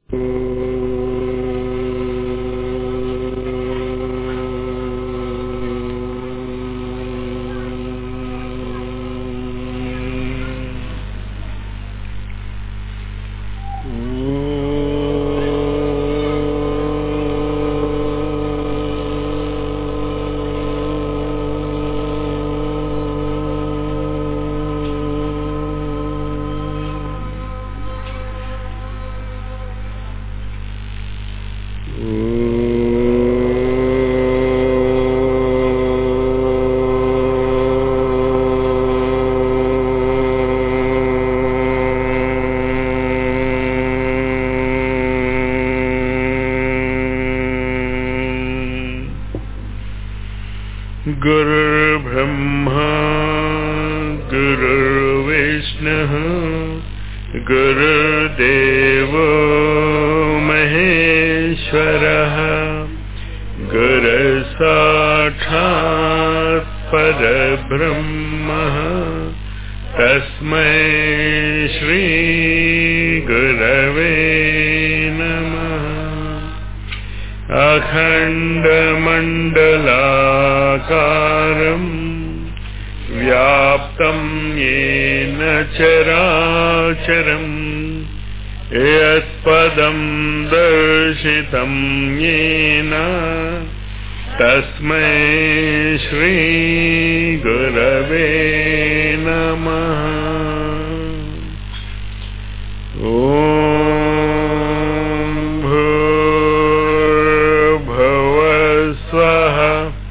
गुरुर्ब्रह्मा गुरुर्विष्णुः गुरुर्देवो महेश्वरः गुरुसाक्षात् परब्रह्मः तस्मै श्रीगुरवे नमः अखण्डमण्डलाकारम् व्याप्तं येन चराचरम् यत्पदं दर्शितं येन तस्मै श्रीगुरवे नमः ॐ भूर्भुवस्वः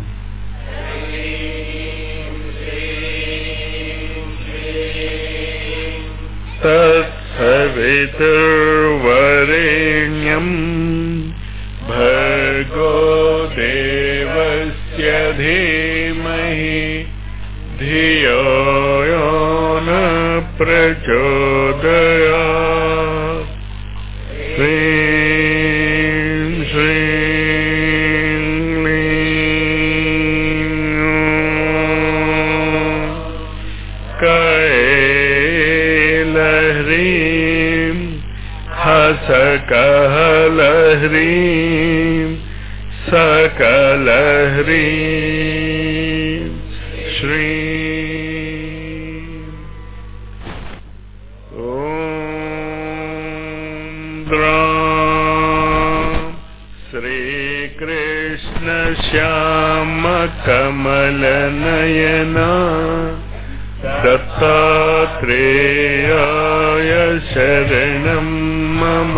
तत्सवितुर्वरेण्यम् भर्गो देवस्य धीमहि धियो यो न प्रचोदयात् श्रीं श्रीं क्लीं कैलह्रीं हसकहलह्रीं सकलह्रीं श्रीं ॐ द्रां श्रीकृष्णश्यामकमलनयना दत्तात्रेयाय शरणं मम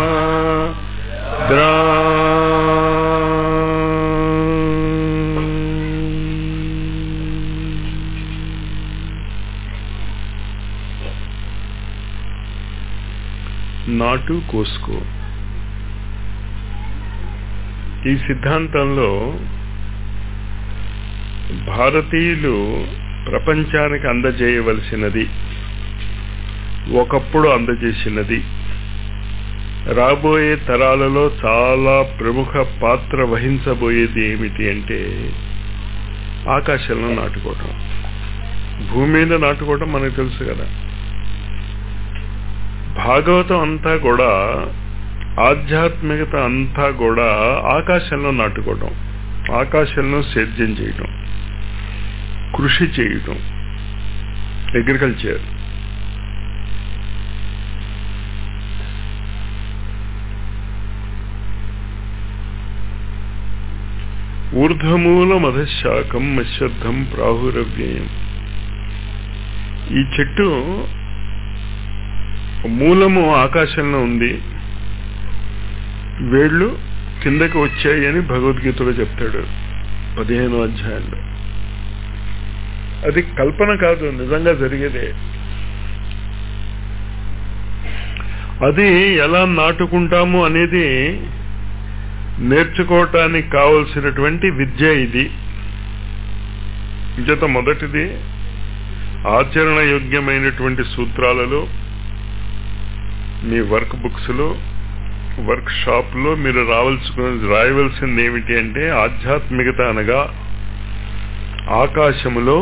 నాటు కోసుకో ఈ సిద్ధాంతంలో భారతీయులు ప్రపంచానికి అందజేయవలసినది ఒకప్పుడు అందజేసినది రాబోయే తరాలలో చాలా ప్రముఖ పాత్ర వహించబోయేది ఏమిటి అంటే ఆకాశంలో నాటుకోవటం భూమి మీద నాటుకోవటం మనకు తెలుసు కదా భాగవతం అంతా కూడా ఆధ్యాత్మికత అంతా కూడా ఆకాశంలో నాటుకోవటం ఆకాశంలో సేద్యం చేయటం కృషి చేయటం అగ్రికల్చర్ ఊర్ధమూలమధశాకం మశ్వద్ధం ప్రాహురవ్యయం ఈ చెట్టు మూలము ఆకాశంలో ఉంది వేళ్ళు కిందకి వచ్చాయి అని భగవద్గీతలో చెప్తాడు పదిహేను అధ్యాయంలో అది కల్పన కాదు నిజంగా జరిగేదే అది ఎలా నాటుకుంటాము అనేది నేర్చుకోవటానికి కావలసినటువంటి విద్య ఇది ఇంచేత మొదటిది ఆచరణ యోగ్యమైనటువంటి సూత్రాలలో మీ వర్క్ బుక్స్లో వర్క్ షాప్లో మీరు రావాల్సిన రాయవలసింది ఏమిటి అంటే ఆధ్యాత్మికత అనగా ఆకాశములో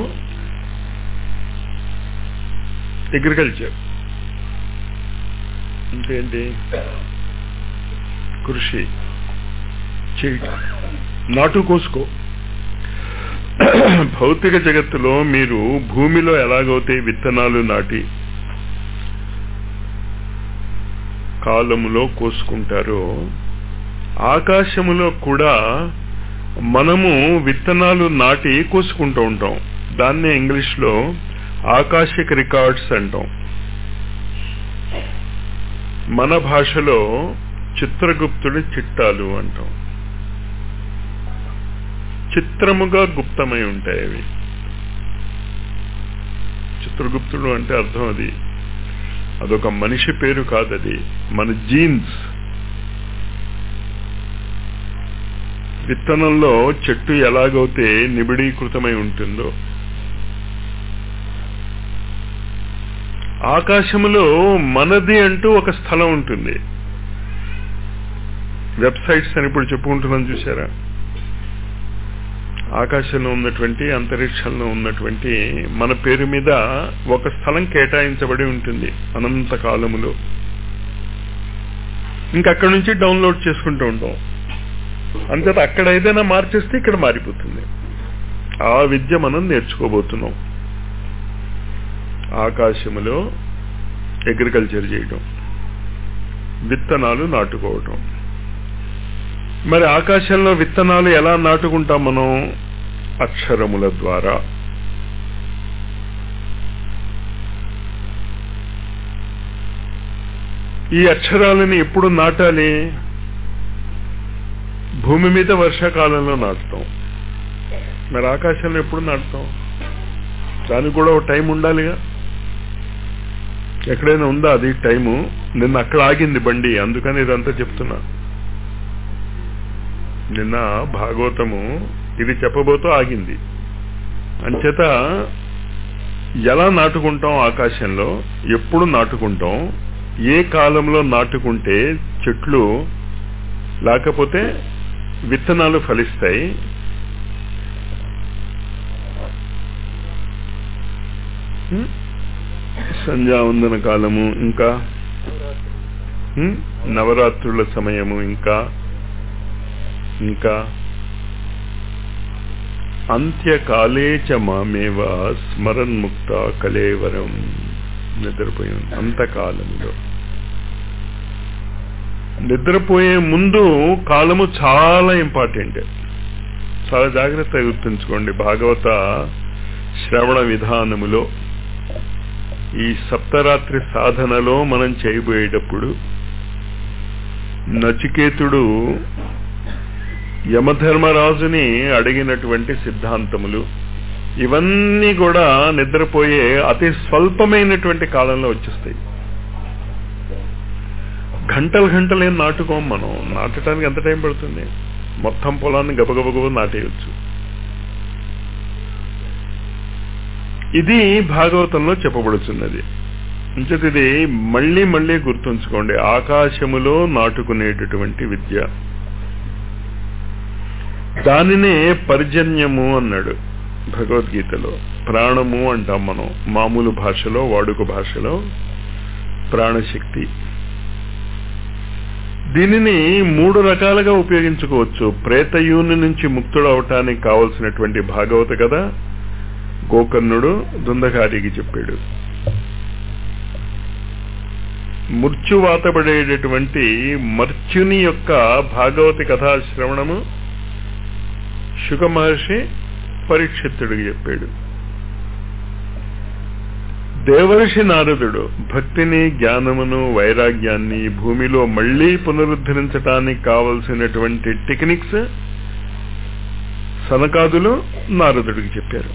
అగ్రికల్చర్ అంటే ఏంటి కృషి చేయి నాటు కోసుకో భౌతిక జగత్తులో మీరు భూమిలో ఎలాగైతే విత్తనాలు నాటి కాలములో కోసుకుంటారో ఆకాశములో కూడా మనము విత్తనాలు నాటి కోసుకుంటూ ఉంటాం దాన్నే ఇంగ్లీష్లో ఆకాశిక రికార్డ్స్ అంటాం మన భాషలో చిత్రగుప్తుడి చిట్టాలు అంటాం చిత్రముగా గుప్తమై ఉంటాయి అవి చిత్రగుప్తుడు అంటే అర్థం అది అదొక మనిషి పేరు కాదది మన జీన్స్ విత్తనంలో చెట్టు ఎలాగైతే నిబిడీకృతమై ఉంటుందో ఆకాశములో మనది అంటూ ఒక స్థలం ఉంటుంది వెబ్సైట్స్ అని ఇప్పుడు చెప్పుకుంటున్నాం చూసారా ఆకాశంలో ఉన్నటువంటి అంతరిక్షంలో ఉన్నటువంటి మన పేరు మీద ఒక స్థలం కేటాయించబడి ఉంటుంది అనంత కాలములో ఇంకక్కడి నుంచి డౌన్లోడ్ చేసుకుంటూ ఉంటాం అంతేత అక్కడ ఏదైనా మార్చేస్తే ఇక్కడ మారిపోతుంది ఆ విద్య మనం నేర్చుకోబోతున్నాం ఆకాశములో అగ్రికల్చర్ చేయడం విత్తనాలు నాటుకోవటం మరి ఆకాశంలో విత్తనాలు ఎలా నాటుకుంటాం మనం అక్షరముల ద్వారా ఈ అక్షరాలని ఎప్పుడు నాటాలి భూమి మీద వర్షాకాలంలో నాటుతాం మరి ఆకాశంలో ఎప్పుడు నాటుతాం దానికి కూడా ఒక టైం ఉండాలిగా ఎక్కడైనా ఉందా అది టైము నిన్న అక్కడ ఆగింది బండి అందుకని ఇదంతా చెప్తున్నా నిన్న భాగవతము ఇది చెప్పబోతూ ఆగింది అంచేత ఎలా నాటుకుంటాం ఆకాశంలో ఎప్పుడు నాటుకుంటాం ఏ కాలంలో నాటుకుంటే చెట్లు లేకపోతే విత్తనాలు ఫలిస్తాయి సంధ్యావందన కాలము ఇంకా నవరాత్రుల సమయము ఇంకా ఇంకా అంత్యకాలే చ మామేవ స్మరన్ముక్త కలేవరం నిద్రపోయాం అంతకాలంలో నిద్రపోయే ముందు కాలము చాలా ఇంపార్టెంట్ చాలా జాగ్రత్తగా గుర్తుంచుకోండి భాగవత శ్రవణ విధానములో ఈ సప్తరాత్రి సాధనలో మనం చేయబోయేటప్పుడు నచికేతుడు యమధర్మరాజుని అడిగినటువంటి సిద్ధాంతములు ఇవన్నీ కూడా నిద్రపోయే అతి స్వల్పమైనటువంటి కాలంలో వచ్చేస్తాయి గంటలు గంటలు ఏం నాటుకోం మనం నాటడానికి ఎంత టైం పడుతుంది మొత్తం పొలాన్ని గబగబగబ నాటేయచ్చు ఇది భాగవతంలో చెప్పబడుతున్నది ఇంకటి ఇది మళ్ళీ మళ్ళీ గుర్తుంచుకోండి ఆకాశములో నాటుకునేటటువంటి విద్య దానినే పర్జన్యము అన్నాడు భగవద్గీతలో ప్రాణము అంటాం మనం మామూలు భాషలో వాడుక భాషలో ప్రాణశక్తి దీనిని మూడు రకాలుగా ఉపయోగించుకోవచ్చు ప్రేతయూని నుంచి ముక్తుడు అవటానికి కావలసినటువంటి భాగవత కథ గోకర్ణుడు దుందకారికి చెప్పాడు మృత్యువాతపడేటటువంటి మర్త్యుని యొక్క భాగవతి కథా శ్రవణము శుక మహర్షి పరీక్షిత్తుడికి చెప్పాడు దేవర్షి నారదుడు భక్తిని జ్ఞానమును వైరాగ్యాన్ని భూమిలో మళ్లీ పునరుద్ధరించడానికి కావలసినటువంటి టెక్నిక్స్ సనకాదులు నారదుడికి చెప్పారు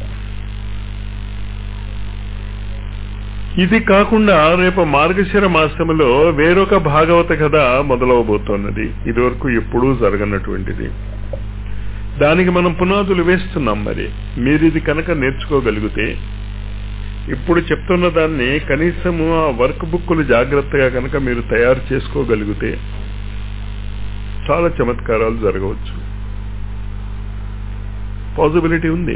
ఇది కాకుండా రేపు మార్గశిర మాసములో వేరొక భాగవత కథ మొదలవబోతోన్నది ఇదివరకు ఎప్పుడూ జరగనటువంటిది దానికి మనం పునాదులు వేస్తున్నాం మరి మీరు ఇది కనుక నేర్చుకోగలిగితే ఇప్పుడు చెప్తున్న దాన్ని కనీసము ఆ వర్క్ బుక్కులు జాగ్రత్తగా కనుక మీరు తయారు చేసుకోగలిగితే చాలా చమత్కారాలు జరగవచ్చు పాసిబిలిటీ ఉంది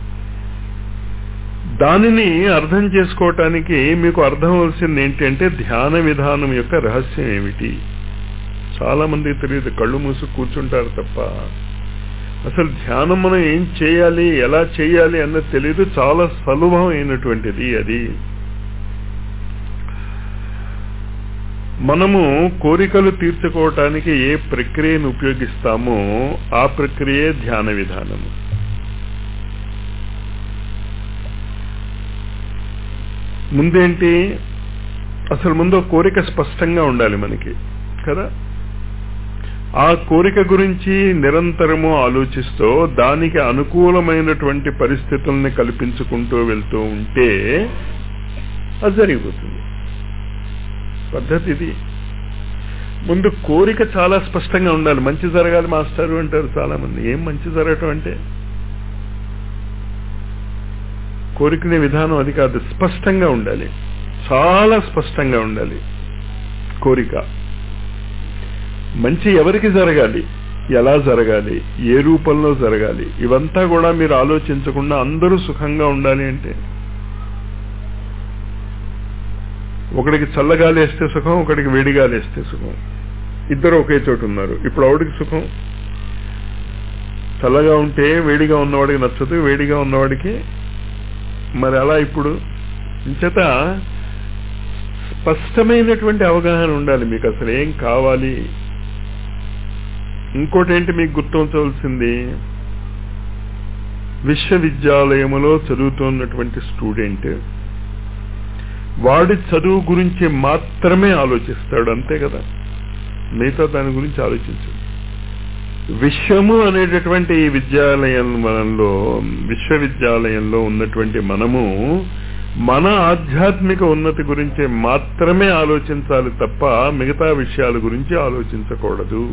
దానిని అర్థం చేసుకోవటానికి మీకు అర్థం అవలసింది ఏంటంటే ధ్యాన విధానం యొక్క రహస్యం ఏమిటి చాలా మందికి తెలియదు కళ్ళు మూసి కూర్చుంటారు తప్ప అసలు ధ్యానం మనం ఏం చేయాలి ఎలా చేయాలి అన్నది తెలియదు చాలా సులభం అయినటువంటిది అది మనము కోరికలు తీర్చుకోవటానికి ఏ ప్రక్రియను ఉపయోగిస్తామో ఆ ప్రక్రియే ధ్యాన విధానము ముందేంటి అసలు ముందు కోరిక స్పష్టంగా ఉండాలి మనకి కదా ఆ కోరిక గురించి నిరంతరము ఆలోచిస్తూ దానికి అనుకూలమైనటువంటి పరిస్థితుల్ని కల్పించుకుంటూ వెళ్తూ ఉంటే అది జరిగిపోతుంది పద్ధతి ఇది ముందు కోరిక చాలా స్పష్టంగా ఉండాలి మంచి జరగాలి మాస్టారు అంటారు చాలా మంది ఏం మంచి జరగటం అంటే కోరికనే విధానం అది కాదు స్పష్టంగా ఉండాలి చాలా స్పష్టంగా ఉండాలి కోరిక మంచి ఎవరికి జరగాలి ఎలా జరగాలి ఏ రూపంలో జరగాలి ఇవంతా కూడా మీరు ఆలోచించకుండా అందరూ సుఖంగా ఉండాలి అంటే ఒకడికి చల్లగాలి వేస్తే సుఖం ఒకడికి వేడిగాలి వేస్తే సుఖం ఇద్దరు ఒకే చోటు ఉన్నారు ఇప్పుడు ఆవిడికి సుఖం చల్లగా ఉంటే వేడిగా ఉన్నవాడికి నచ్చదు వేడిగా ఉన్నవాడికి మరి అలా ఇప్పుడు ఇంచేత స్పష్టమైనటువంటి అవగాహన ఉండాలి మీకు అసలు ఏం కావాలి ఇంకోటి ఏంటి మీకు గుర్తుంచవలసింది విశ్వవిద్యాలయములో చదువుతున్నటువంటి స్టూడెంట్ వాడి చదువు గురించి మాత్రమే ఆలోచిస్తాడు అంతే కదా మిగతా దాని గురించి ఆలోచించు విశ్వము అనేటటువంటి ఈ విద్యాలయంలో విశ్వవిద్యాలయంలో ఉన్నటువంటి మనము మన ఆధ్యాత్మిక ఉన్నతి గురించి మాత్రమే ఆలోచించాలి తప్ప మిగతా విషయాల గురించి ఆలోచించకూడదు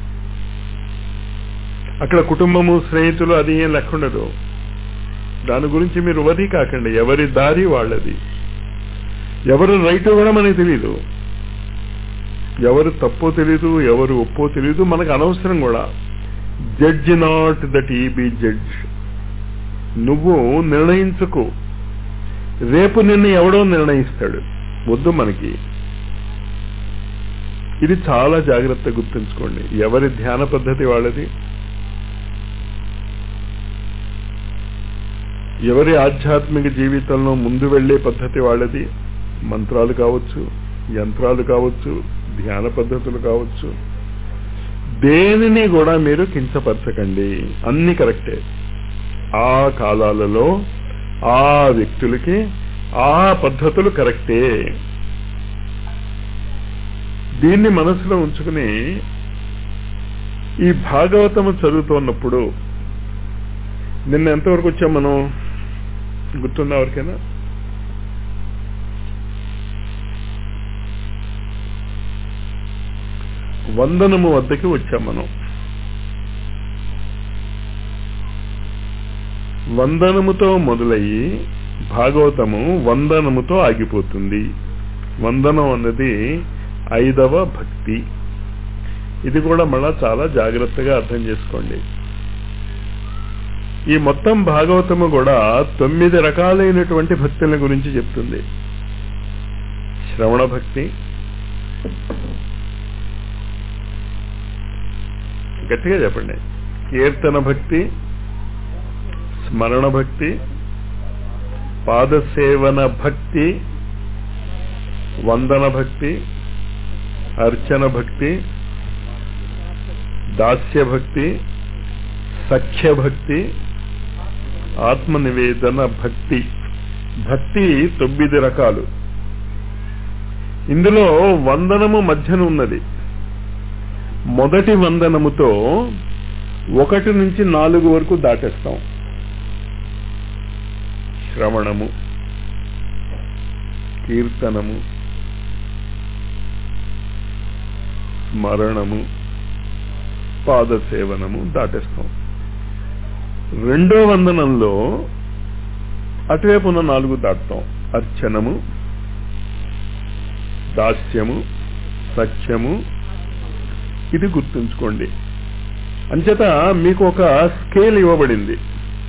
అక్కడ కుటుంబము స్నేహితులు అది ఏం లెక్కుండదు దాని గురించి మీరు వది కాకండి ఎవరి దారి వాళ్ళది ఎవరు రైట్ కూడా మనకి తెలియదు ఎవరు తప్పో తెలీదు ఎవరు ఒప్పో తెలీదు మనకు అనవసరం కూడా judge not that ye be judge నువ్వు నిర్ణయించుకో రేపు నిన్ను ఎవడో నిర్ణయిస్తాడు వద్దు మనకి ఇది చాలా జాగ్రత్త గుర్తుంచుకోండి ఎవరి ధ్యాన పద్ధతి వాళ్ళది ఎవరి ఆధ్యాత్మిక జీవితంలో ముందు వెళ్లే పద్ధతి వాళ్ళది మంత్రాలు కావచ్చు యంత్రాలు కావచ్చు ధ్యాన పద్ధతులు కావచ్చు దేనిని కూడా మీరు కించపరచకండి అన్ని కరెక్టే ఆ కాలాలలో ఆ వ్యక్తులకి ఆ పద్ధతులు కరెక్టే దీన్ని మనసులో ఉంచుకుని ఈ భాగవతము చదువుతున్నప్పుడు నిన్న ఎంతవరకు వచ్చాం మనం గుర్తుందా ఎవరికైనా వందనము వద్దకి వచ్చాం మనం వందనముతో మొదలయ్యి భాగవతము వందనముతో ఆగిపోతుంది వందనం అన్నది ఐదవ భక్తి ఇది కూడా మళ్ళా చాలా జాగ్రత్తగా అర్థం చేసుకోండి ఈ మొత్తం భాగవతము కూడా తొమ్మిది రకాలైనటువంటి భక్తుల గురించి చెప్తుంది శ్రవణ భక్తి గట్టిగా చెప్పండి కీర్తన భక్తి స్మరణ భక్తి పాదసేవన భక్తి వందన భక్తి అర్చన భక్తి దాస్య భక్తి సఖ్య భక్తి ఆత్మ నివేదన భక్తి భక్తి తొమ్మిది రకాలు ఇందులో వందనము మధ్యన ఉన్నది మొదటి వందనముతో ఒకటి నుంచి నాలుగు వరకు దాటేస్తాం శ్రవణము కీర్తనము స్మరణము పాదసేవనము దాటేస్తాం రెండో వందనంలో అటువైపు ఉన్న నాలుగు దాటుతాం అర్చనము దాస్యము సత్యము ఇది గుర్తుంచుకోండి అంచేత మీకు ఒక స్కేల్ ఇవ్వబడింది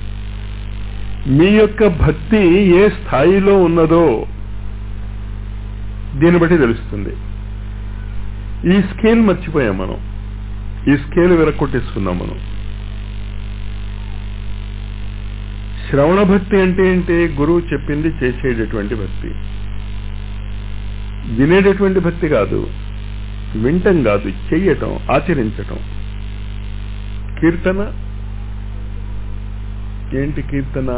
మీ యొక్క భక్తి ఏ స్థాయిలో ఉన్నదో దీన్ని బట్టి తెలుస్తుంది ఈ స్కేల్ మర్చిపోయాం మనం ఈ స్కేల్ విరక్కొట్టేసుకున్నాం మనం శ్రవణ భక్తి అంటే ఏంటి గురువు చెప్పింది చేసేటటువంటి భక్తి వినేటటువంటి భక్తి కాదు వింటం కాదు చెయ్యటం ఆచరించటం కీర్తన ఏంటి కీర్తన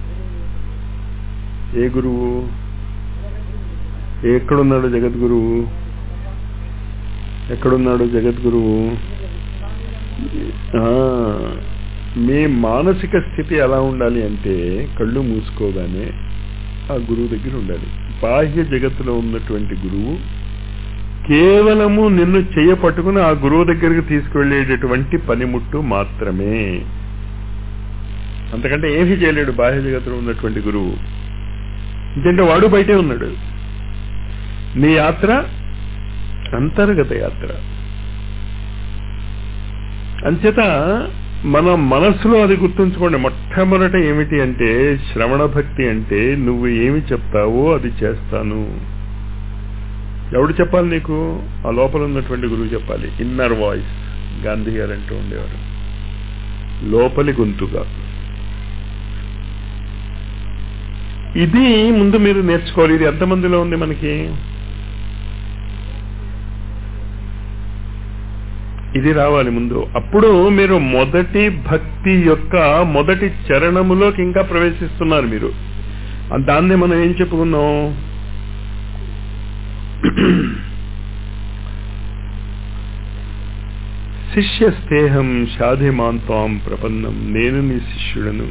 ఏ గురువు ఎక్కడున్నాడు జగద్గురువు ఎక్కడున్నాడు జగద్గురువు ఆ, మీ మానసిక స్థితి ఎలా ఉండాలి అంటే కళ్ళు మూసుకోగానే ఆ గురువు దగ్గర ఉండాలి బాహ్య జగత్తులో ఉన్నటువంటి గురువు కేవలము నిన్ను చెయ్య పట్టుకుని ఆ గురువు దగ్గరికి తీసుకువెళ్ళేటటువంటి పనిముట్టు మాత్రమే అంతకంటే ఏమీ చేయలేడు బాహ్య జగత్తులో ఉన్నటువంటి గురువు ఎందుకంటే వాడు బయటే ఉన్నాడు నీ యాత్ర అంతర్గత యాత్ర అంచేత మన మనస్సులో అది గుర్తుంచుకోండి మొట్టమొదట ఏమిటి అంటే శ్రవణ భక్తి అంటే నువ్వు ఏమి చెప్తావో అది చేస్తాను ఎవడు చెప్పాలి నీకు ఆ లోపల ఉన్నటువంటి గురువు చెప్పాలి ఇన్నర్ వాయిస్ గాంధీ గారు అంటూ ఉండేవారు లోపలి గొంతుగా ఇది ముందు మీరు నేర్చుకోవాలి ఇది ఎంతమందిలో ఉంది మనకి ఇది రావాలి ముందు అప్పుడు మీరు మొదటి భక్తి యొక్క మొదటి చరణములోకి ఇంకా ప్రవేశిస్తున్నారు మీరు ఆ దాన్ని మనం ఏం చెప్పుకున్నాం శిష్యస్థేహం షాధిమాంతాం ప్రపన్నం నేను నీ శిష్యుడను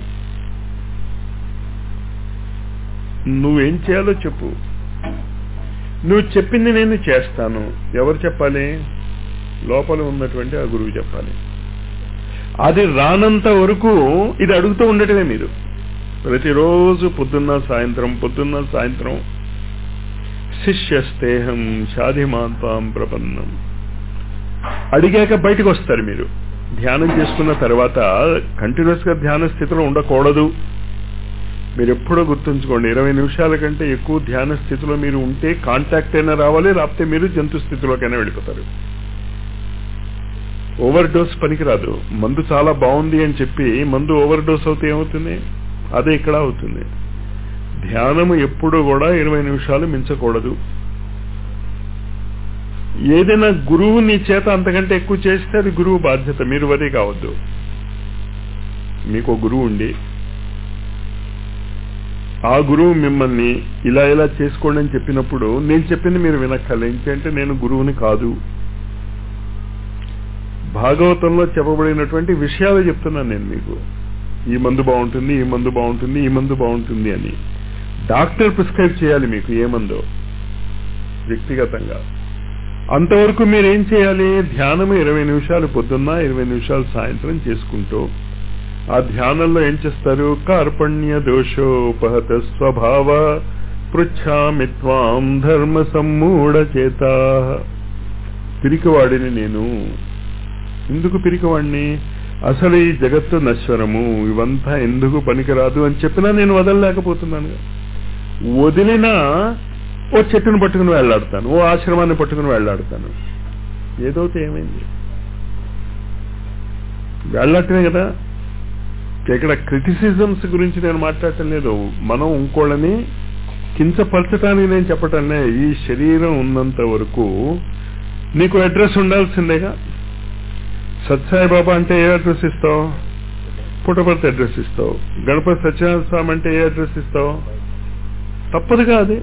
నువ్వేం చేయాలో చెప్పు నువ్వు చెప్పింది నేను చేస్తాను ఎవరు చెప్పాలి లోపల ఉన్నటువంటి ఆ గురువు చెప్పాలి అది రానంత వరకు ఇది అడుగుతూ ఉండటమే మీరు ప్రతిరోజు పొద్దున్న సాయంత్రం పొద్దున్న సాయంత్రం శిష్యస్తేహం షాధిమాంతాం ప్రపన్నం అడిగాక బయటకు వస్తారు మీరు ధ్యానం చేసుకున్న తర్వాత కంటిన్యూస్ గా ధ్యాన స్థితిలో ఉండకూడదు మీరు ఎప్పుడో గుర్తుంచుకోండి ఇరవై నిమిషాల కంటే ఎక్కువ ధ్యాన స్థితిలో మీరు ఉంటే కాంటాక్ట్ అయినా రావాలి లేకపోతే మీరు జంతు స్థితిలోకైనా వెళ్ళిపోతారు ఓవర్ డోస్ పనికిరాదు మందు చాలా బాగుంది అని చెప్పి మందు ఓవర్ డోస్ అవుతే ఏమవుతుంది అదే ఇక్కడ అవుతుంది ధ్యానము ఎప్పుడు కూడా ఇరవై నిమిషాలు మించకూడదు ఏదైనా గురువు నీ చేత అంతకంటే ఎక్కువ చేస్తే అది గురువు బాధ్యత మీరు వరే కావద్దు మీకు ఒక గురువు ఉండి ఆ గురువు మిమ్మల్ని ఇలా ఇలా చేసుకోండి అని చెప్పినప్పుడు నేను చెప్పింది మీరు వినక్కర్లే ఎందుకంటే నేను గురువుని కాదు భాగవతంలో చెప్పబడినటువంటి విషయాలు చెప్తున్నాను నేను మీకు ఈ మందు బాగుంటుంది ఈ మందు బాగుంటుంది ఈ మందు బాగుంటుంది అని డాక్టర్ ప్రిస్క్రైబ్ చేయాలి మీకు ఏ మందో వ్యక్తిగతంగా అంతవరకు మీరు ఏం చేయాలి ధ్యానము ఇరవై నిమిషాలు పొద్దున్న ఇరవై నిమిషాలు సాయంత్రం చేసుకుంటూ ఆ ధ్యానంలో ఏం చేస్తారు కార్పణ్య దోషోపహత స్వభావ పృచ్ఛామి త్వాం ధర్మ సమ్మూఢ చేత పిరికివాడిని నేను ఎందుకు పిరికివాడిని అసలు ఈ జగత్తు నశ్వరము ఇవంతా ఎందుకు పనికిరాదు అని చెప్పినా నేను వదలలేకపోతున్నాను వదిలినా ఓ చెట్టును పట్టుకుని వెళ్లాడతాను ఓ ఆశ్రమాన్ని పట్టుకుని వెళ్లాడతాను ఏదైతే ఏమైంది వెళ్ళటమే కదా ఇక్కడ క్రిటిసిజమ్స్ గురించి నేను మాట్లాడటం లేదు మనం ఇంకోళ్ళని కించపరచడానికి నేను చెప్పటం ఈ శరీరం ఉన్నంత వరకు నీకు అడ్రస్ ఉండాల్సిందేగా సత్సాయి బాబా అంటే ఏ అడ్రస్ ఇస్తావు పుట్టపర్తి అడ్రస్ ఇస్తావు గణపతి సత్యనారాయణ స్వామి అంటే ఏ అడ్రస్ ఇస్తావు తప్పదుగా అది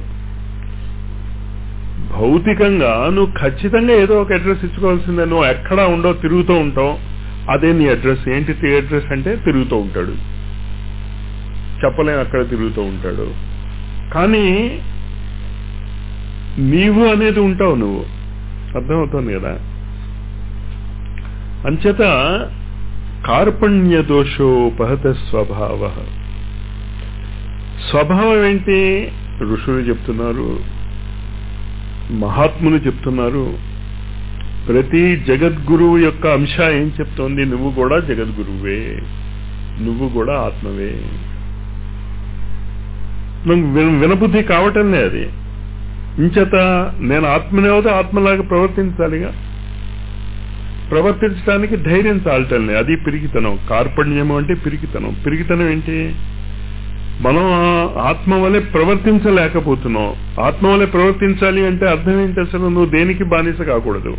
భౌతికంగా నువ్వు ఖచ్చితంగా ఏదో ఒక అడ్రస్ ఇచ్చుకోవాల్సిందే నువ్వు ఎక్కడా ఉండో తిరుగుతూ ఉంటావు అదే నీ అడ్రస్ ఏంటి నీ అడ్రస్ అంటే తిరుగుతూ ఉంటాడు చెప్పలేం అక్కడ తిరుగుతూ ఉంటాడు కానీ నీవు అనేది ఉంటావు నువ్వు అర్థమవుతుంది కదా అంచేత కార్పణ్య దోషోపహత స్వభావ స్వభావం ఏంటి ఋషులు చెప్తున్నారు మహాత్ములు చెప్తున్నారు ప్రతి జగద్గురువు యొక్క అంశ ఏం చెప్తోంది నువ్వు కూడా జగద్గురువే నువ్వు కూడా ఆత్మవే మనకు విన- వినబుద్ధి కావటంలే అది ఇంచేత నేను ఆత్మనే అవుతే ఆత్మలాగా ప్రవర్తించాలిగా ప్రవర్తించడానికి ధైర్యం చాలటంలే అది పిరికితనం కార్పణ్యము అంటే పిరికితనం పిరికితనం ఏంటి మనం ఆత్మ వలె ప్రవర్తించలేకపోతున్నాం ఆత్మ వలె ప్రవర్తించాలి అంటే అర్థం ఏంటి అసలు నువ్వు దేనికి బానిస కాకూడదు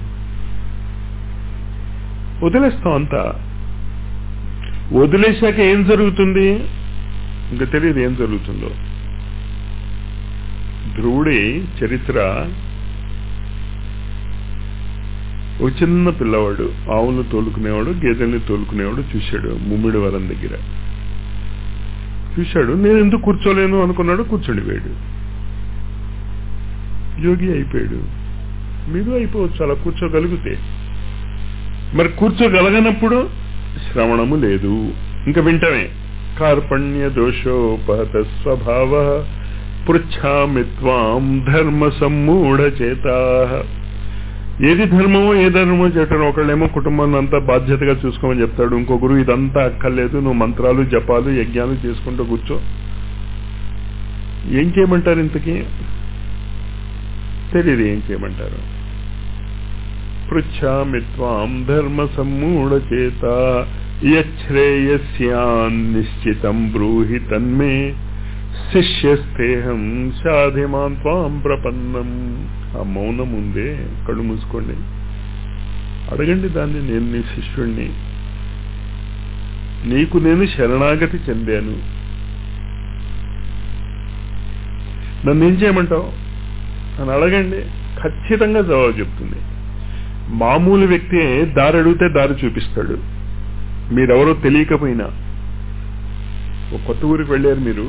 వదిలేస్తాం అంతా వదిలేశాక ఏం జరుగుతుంది ఇంకా తెలియదు ఏం జరుగుతుందో ధ్రువుడి చరిత్ర ఒక చిన్న పిల్లవాడు ఆవులు తోలుకునేవాడు గేదెల్ని తోలుకునేవాడు చూశాడు ముమ్మిడి వరం దగ్గర చూశాడు నేను ఎందుకు కూర్చోలేను అనుకున్నాడు కూర్చొనిపోయాడు యోగి అయిపోయాడు మీరు అయిపోవచ్చు అలా కూర్చోగలిగితే మరి కూర్చోగలగనప్పుడు శ్రవణము లేదు ఇంకా వింటమే కార్పణ్య దోషోపహత స్వభావ పృచ్ఛామి త్వాం ధర్మ సమ్మూఢ చేతా ఏది ధర్మమో ఏ ధర్మమో చెప్పడం ఒకళ్ళేమో కుటుంబాన్ని అంతా బాధ్యతగా చూసుకోమని చెప్తాడు ఇంకో గురువు ఇదంతా అక్కర్లేదు నువ్వు మంత్రాలు జపాలు యజ్ఞాలు చేసుకుంటూ కూర్చో ఏం చేయమంటారు ఇంతకీ తెలియదు ఏం చేయమంటారు పృచ్ఛామి త్వాం ధర్మ సమ్మూఢ చేత యశ్రేయస్యాన్ నిశ్చితం బ్రూహి తన్మే శిష్యస్థేహం సాధిమాన్ త్వాం ప్రపన్నం ఆ మౌనం ఉందే కళ్ళు మూసుకోండి అడగండి దాన్ని నేను నీ శిష్యుణ్ణి నీకు నేను శరణాగతి చెందాను నన్ను ఏం చేయమంటావు అని అడగండి ఖచ్చితంగా జవాబు చెప్తుంది మామూలు వ్యక్తి దారి అడిగితే దారి చూపిస్తాడు మీరెవరో తెలియకపోయినా ఒక కొత్త ఊరికి వెళ్ళారు మీరు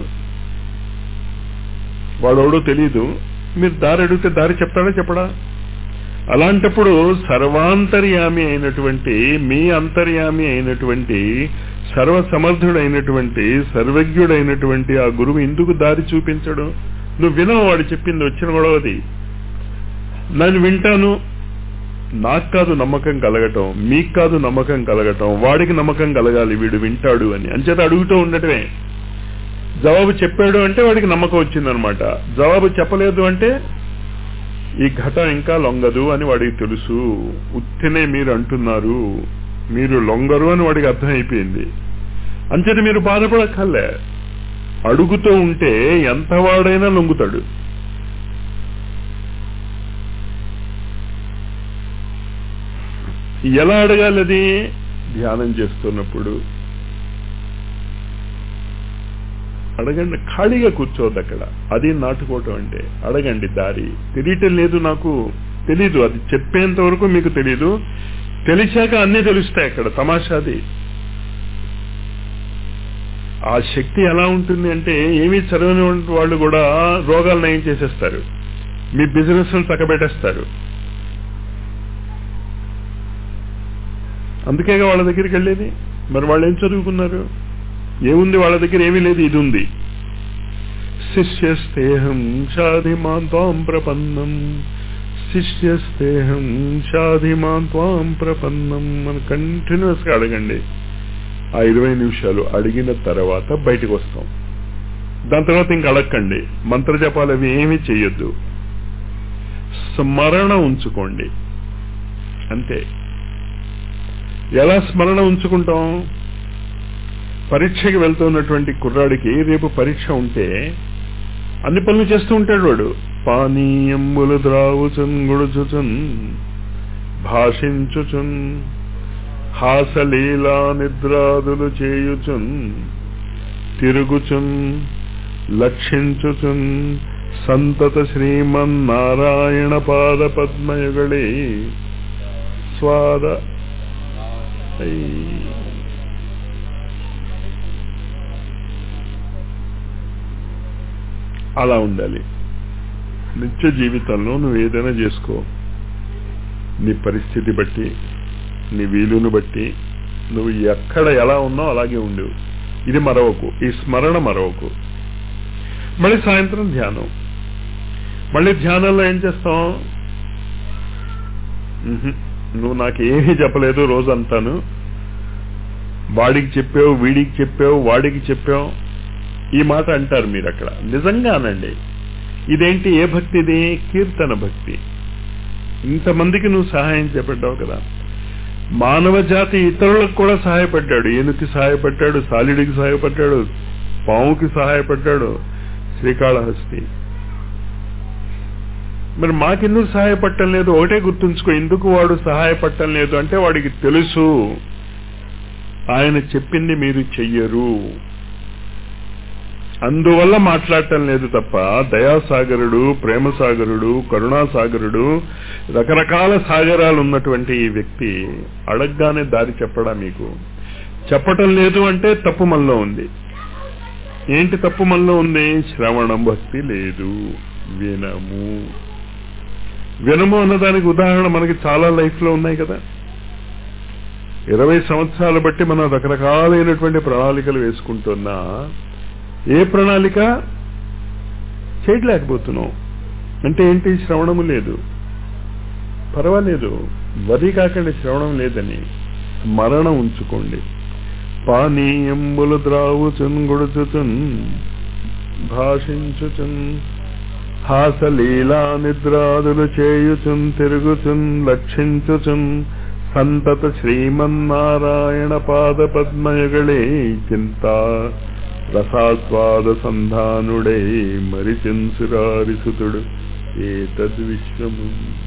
వాడెవడో తెలియదు మీరు దారి అడిగితే దారి చెప్తాడా చెప్పడా అలాంటప్పుడు సర్వాంతర్యామి అయినటువంటి మీ అంతర్యామి అయినటువంటి సర్వసమర్థుడైనటువంటి సర్వజ్ఞుడైనటువంటి ఆ గురువు ఎందుకు దారి చూపించడు నువ్వు వినవు వాడు చెప్పింది వచ్చిన గొడవది నేను వింటాను నాకు కాదు నమ్మకం కలగటం మీకు కాదు నమ్మకం కలగటం వాడికి నమ్మకం కలగాలి వీడు వింటాడు అని అంచేత అడుగుతూ ఉండటమే జవాబు చెప్పాడు అంటే వాడికి నమ్మకం వచ్చిందనమాట జవాబు చెప్పలేదు అంటే ఈ ఘటం ఇంకా లొంగదు అని వాడికి తెలుసు ఉత్తినే మీరు అంటున్నారు మీరు లొంగరు అని వాడికి అర్థమైపోయింది అంచేత మీరు బాధపడక్కర్లే అడుగుతూ ఉంటే ఎంత వాడైనా లొంగుతాడు ఎలా అడగాలి అది ధ్యానం చేస్తున్నప్పుడు అడగండి ఖాళీగా కూర్చోవద్దు అక్కడ అది నాటుకోవటం అంటే అడగండి దారి తెలియటం లేదు నాకు తెలీదు అది చెప్పేంత వరకు మీకు తెలీదు తెలిసాక అన్నీ తెలుస్తాయి అక్కడ తమాషాది ఆ శక్తి ఎలా ఉంటుంది అంటే ఏమీ చదవని వాళ్ళు కూడా రోగాలు నయం చేసేస్తారు మీ బిజినెస్ చక్కబెట్టేస్తారు అందుకేగా వాళ్ళ దగ్గరికి వెళ్ళేది మరి వాళ్ళు ఏం చదువుకున్నారు ఏముంది వాళ్ళ దగ్గర ఏమీ లేదు ఇది ఉంది శిష్యస్తేహం షాధిమాన్ త్వాం ప్రపన్నం శిష్యస్తేహం షాధిమాన్ త్వాం ప్రపన్నం అని కంటిన్యూస్ గా అడగండి ఆ ఇరవై నిమిషాలు అడిగిన తర్వాత బయటకు వస్తాం దాని తర్వాత ఇంక అడగండి మంత్రజపాలు అవి ఏమీ చెయ్యొద్దు స్మరణ ఉంచుకోండి అంతే ఎలా స్మరణ ఉంచుకుంటాం పరీక్షకి వెళ్తున్నటువంటి కుర్రాడికి రేపు పరీక్ష ఉంటే అన్ని పనులు చేస్తూ ఉంటాడు వాడు పానీయంబులు ద్రావుచున్ గుడుచుచున్ భాషించుచున్ హాసలీలా నిద్రాదులు చేయుచున్ తిరుగుచున్ లక్షించుచున్ సంతత శ్రీమన్నారాయణ పాద పద్మయుగళే స్వాద అలా ఉండాలి నిత్య జీవితంలో నువ్వు ఏదైనా చేసుకో నీ పరిస్థితి బట్టి నీ వీలును బట్టి నువ్వు ఎక్కడ ఎలా ఉన్నావు అలాగే ఉండు ఇది మరవకు ఈ స్మరణ మరవకు మళ్ళీ సాయంత్రం ధ్యానం మళ్ళీ ధ్యానంలో ఏం చేస్తాం నువ్వు నాకు ఏమీ చెప్పలేదు రోజంతాను వాడికి చెప్పావు వీడికి చెప్పావు వాడికి చెప్పావు ఈ మాట అంటారు మీరు అక్కడ నిజంగా అనండి ఇదేంటి ఏ భక్తి ఇది కీర్తన భక్తి ఇంతమందికి నువ్వు సహాయం చేపట్టావు కదా మానవ జాతి ఇతరులకు కూడా సహాయపడ్డాడు ఏనుకి సహాయపడ్డాడు సాలిడికి సహాయపడ్డాడు పావుకి సహాయపడ్డాడు శ్రీకాళహస్తి మరి మాకెందుకు సహాయపడటం లేదు ఒకటే గుర్తుంచుకో ఎందుకు వాడు సహాయపడటం లేదు అంటే వాడికి తెలుసు ఆయన చెప్పింది మీరు చెయ్యరు అందువల్ల మాట్లాడటం లేదు తప్ప దయాసాగరుడు ప్రేమసాగరుడు కరుణాసాగరుడు రకరకాల సాగరాలు ఉన్నటువంటి ఈ వ్యక్తి అడగ్గానే దారి చెప్పడా మీకు చెప్పటం లేదు అంటే తప్పు మనలో ఉంది ఏంటి తప్పు మనలో ఉంది శ్రవణం భక్తి లేదు వినము వినము అన్నదానికి ఉదాహరణ మనకి చాలా లైఫ్ లో ఉన్నాయి కదా ఇరవై సంవత్సరాలు బట్టి మనం రకరకాలైనటువంటి ప్రణాళికలు వేసుకుంటున్నా ఏ ప్రణాళిక చేయలేకపోతున్నాం అంటే ఏంటి శ్రవణము లేదు పర్వాలేదు వరి కాకండి శ్రవణం లేదని మరణం ఉంచుకోండి పానీయంబులు ద్రావుచున్ గుడుచుచున్ భాషించుచున్ హాసలీలా నిద్రాదులు చేయుచున్ తిరుగుచున్ లక్షించుచున్ సంతత శ్రీమన్నారాయణ పాద పద్మయగళే చింత రసాస్వాద సంధానుడై మరిచెన్సురారిసుతుడు ఏ తద్విశ్వము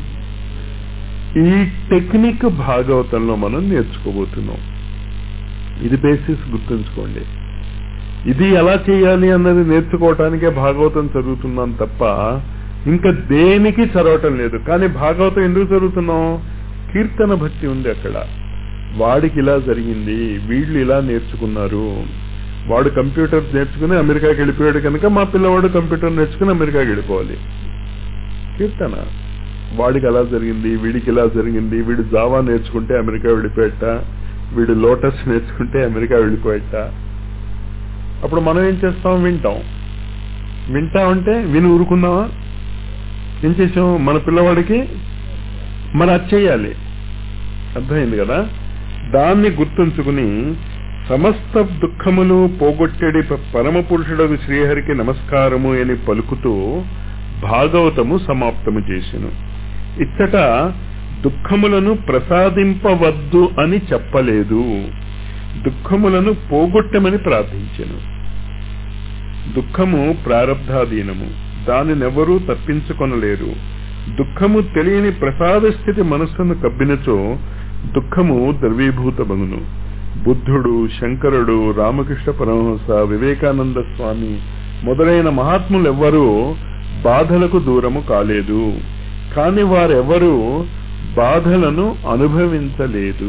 ఈ టెక్నిక్ భాగవతంలో మనం నేర్చుకోబోతున్నాం ఇది బేసిస్ గుర్తుంచుకోండి ఇది ఎలా చేయాలి అన్నది నేర్చుకోవటానికే భాగవతం చదువుతున్నాం తప్ప ఇంకా దేనికి చదవటం లేదు కానీ భాగవతం ఎందుకు చదువుతున్నాం కీర్తన భక్తి ఉంది అక్కడ వాడికి ఇలా జరిగింది వీళ్ళు ఇలా నేర్చుకున్నారు వాడు కంప్యూటర్ నేర్చుకుని అమెరికాకి వెళ్ళిపోయాడు కనుక మా పిల్లవాడు కంప్యూటర్ నేర్చుకుని అమెరికాకి వెళ్ళిపోవాలి కీర్తన వాడికి అలా జరిగింది వీడికి ఇలా జరిగింది వీడు జావా నేర్చుకుంటే అమెరికా వెళ్ళిపోయట వీడు లోటస్ నేర్చుకుంటే అమెరికా వెళ్ళిపోయట అప్పుడు మనం ఏం చేస్తాం వింటాం వింటామంటే విని ఊరుకుందామా ఏం చేసాం మన పిల్లవాడికి మరి అది చేయాలి అర్థమైంది కదా దాన్ని గుర్తుంచుకుని సమస్త దుఃఖములు పోగొట్టెడి పరమ పురుషుడకు శ్రీహరికి నమస్కారము అని పలుకుతూ భాగవతము సమాప్తము చేసెను ఇచ్చట దుఃఖములను ప్రసాదింపవద్దు అని చెప్పలేదు దుఃఖములను పోగొట్టమని ప్రార్థించెను దుఃఖము ప్రారబ్ధాధీనము దానినెవరూ తప్పించుకొనలేరు దుఃఖము తెలియని ప్రసాద స్థితి మనస్సును కబ్బినచో దుఃఖము ద్రవీభూతమగును బుద్ధుడు శంకరుడు రామకృష్ణ పరమహంస వివేకానంద స్వామి మొదలైన మహాత్ములెవ్వరూ బాధలకు దూరము కాలేదు కాని వారెవరూ బాధలను అనుభవించలేదు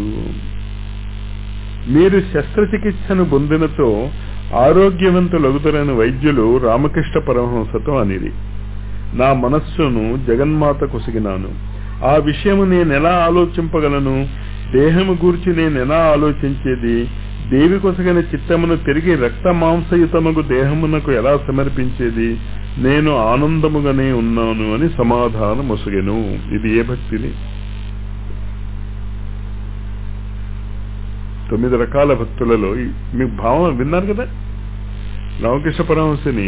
మీరు శస్త్రచికిత్సను పొందినతో ఆరోగ్యవంతులగుదరని వైద్యులు రామకృష్ణ పరమహంసతో అనిది నా మనస్సును జగన్మాత కొసిగినాను ఆ విషయము నేనెలా ఆలోచింపగలను దేహము గూర్చి నేనెలా ఆలోచించేది దేవి కొసగిన చిత్తమును తిరిగి రక్త మాంసయుతముగు దేహమునకు ఎలా సమర్పించేది నేను ఆనందముగానే ఉన్నాను అని సమాధానం మొసగెను ఇది ఏ భక్తిని తొమ్మిది రకాల భక్తులలో మీకు భావం విన్నారు కదా రామకృష్ణ పరమహంసని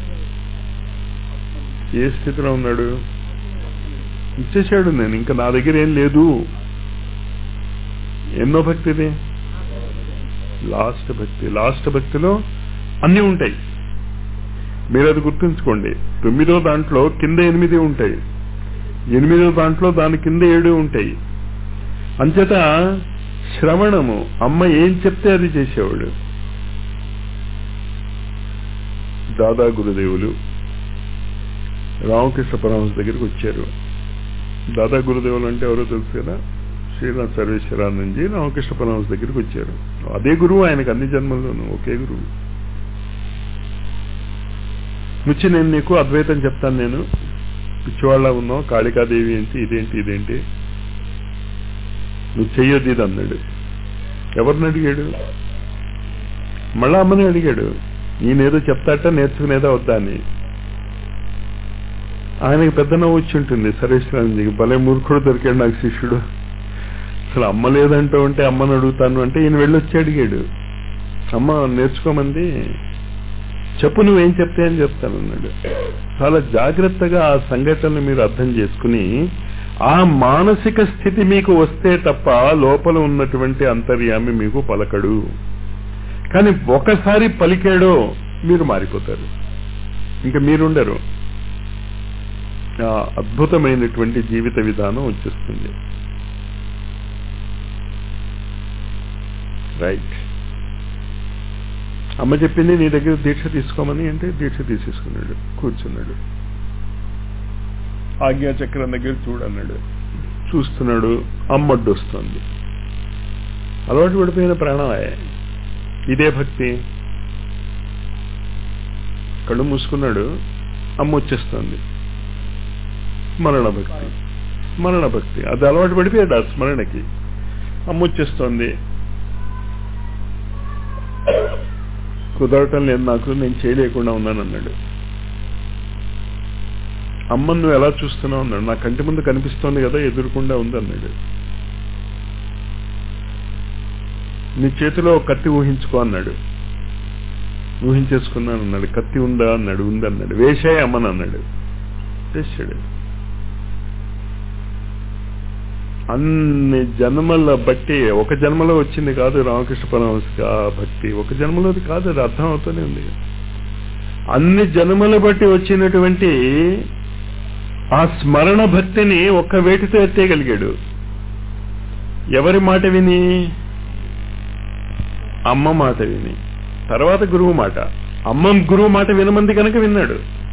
ఏ స్థితిలో ఉన్నాడు ఇచ్చేశాడు నేను ఇంకా నా దగ్గర ఏం లేదు ఎన్నో భక్తిది లాస్ట్ భక్తి లాస్ట్ భక్తిలో అన్నీ ఉంటాయి మీరు అది గుర్తుంచుకోండి తొమ్మిదో దాంట్లో కింద ఎనిమిది ఉంటాయి ఎనిమిదో దాంట్లో దాని కింద ఏడు ఉంటాయి అంచేత శ్రవణము అమ్మ ఏం చెప్తే అది చేసేవాడు దాదా గురుదేవులు రామకృష్ణ పరమహంస దగ్గరికి వచ్చారు దాదా గురుదేవులు అంటే ఎవరో తెలుసు కదా శ్రీనాథ్ సర్వేశ్వరానందజీ రామకృష్ణ పరమహంస దగ్గరికి వచ్చారు అదే గురువు ఆయనకు అన్ని జన్మల్లోనూ ఒకే గురువు వచ్చి నేను నీకు అద్వైతం చెప్తాను నేను పిచ్చివాళ్ళ ఉన్నావు కాళికాదేవి ఏంటి ఇదేంటి ఇదేంటి నువ్వు చెయ్యొద్దు ఇది అన్నాడు ఎవరిని అడిగాడు మళ్ళా అమ్మని అడిగాడు ఈయనేదో చెప్తాట నేర్చుకునేదా వద్దా అని ఆయనకి పెద్ద నవ్వు వచ్చి ఉంటుంది సరేశ్వరానికి భలే మూర్ఖుడు దొరికాడు నాకు శిష్యుడు అసలు అమ్మ లేదంటూ ఉంటే అమ్మని అడుగుతాను అంటే ఈయన వెళ్ళొచ్చి అడిగాడు అమ్మ నేర్చుకోమంది చెప్పు నువ్వేం చెప్తే అని చెప్తాను అన్నాడు చాలా జాగ్రత్తగా ఆ సంఘటనలు మీరు అర్థం చేసుకుని ఆ మానసిక స్థితి మీకు వస్తే తప్ప లోపల ఉన్నటువంటి అంతర్యామి మీకు పలకడు కానీ ఒకసారి పలికాడో మీరు మారిపోతారు ఇంకా మీరుండరు ఆ అద్భుతమైనటువంటి జీవిత విధానం వచ్చేస్తుంది రైట్ అమ్మ చెప్పింది నీ దగ్గర దీక్ష తీసుకోమని అంటే దీక్ష తీసేసుకున్నాడు కూర్చున్నాడు ఆజ్ఞాచక్రం దగ్గర చూడన్నాడు చూస్తున్నాడు అమ్మడ్డు వస్తుంది అలవాటు పడిపోయిన ప్రాణమే ఇదే భక్తి కళ్ళు మూసుకున్నాడు అమ్మ వచ్చేస్తుంది స్మరణ భక్తి స్మరణ భక్తి అది అలవాటు పడిపోయాడు ఆ స్మరణకి అమ్మ వచ్చేస్తోంది కుదరటం లేదు నాకు నేను చేయలేకుండా ఉన్నాను అన్నాడు అమ్మను నువ్వు ఎలా చూస్తున్నావు అన్నాడు నా కంటి ముందు కనిపిస్తోంది కదా ఎదురుకుండా ఉంది అన్నాడు నీ చేతిలో ఒక కత్తి ఊహించుకో అన్నాడు ఊహించేసుకున్నాను అన్నాడు కత్తి ఉందా అన్నాడు ఉంది అన్నాడు వేసాయి అమ్మని అన్నాడు వేసాడు అన్ని జన్మల బట్టి ఒక జన్మలో వచ్చింది కాదు రామకృష్ణ పరమహంసకి ఆ భక్తి ఒక జన్మలోది కాదు అది అర్థం అవుతూనే ఉంది అన్ని జన్మల బట్టి వచ్చినటువంటి ఆ స్మరణ భక్తిని ఒక్క వేటితో ఎత్తేయగలిగాడు ఎవరి మాట విని అమ్మ మాట విని తర్వాత గురువు మాట అమ్మ గురువు మాట వినమంది కనుక విన్నాడు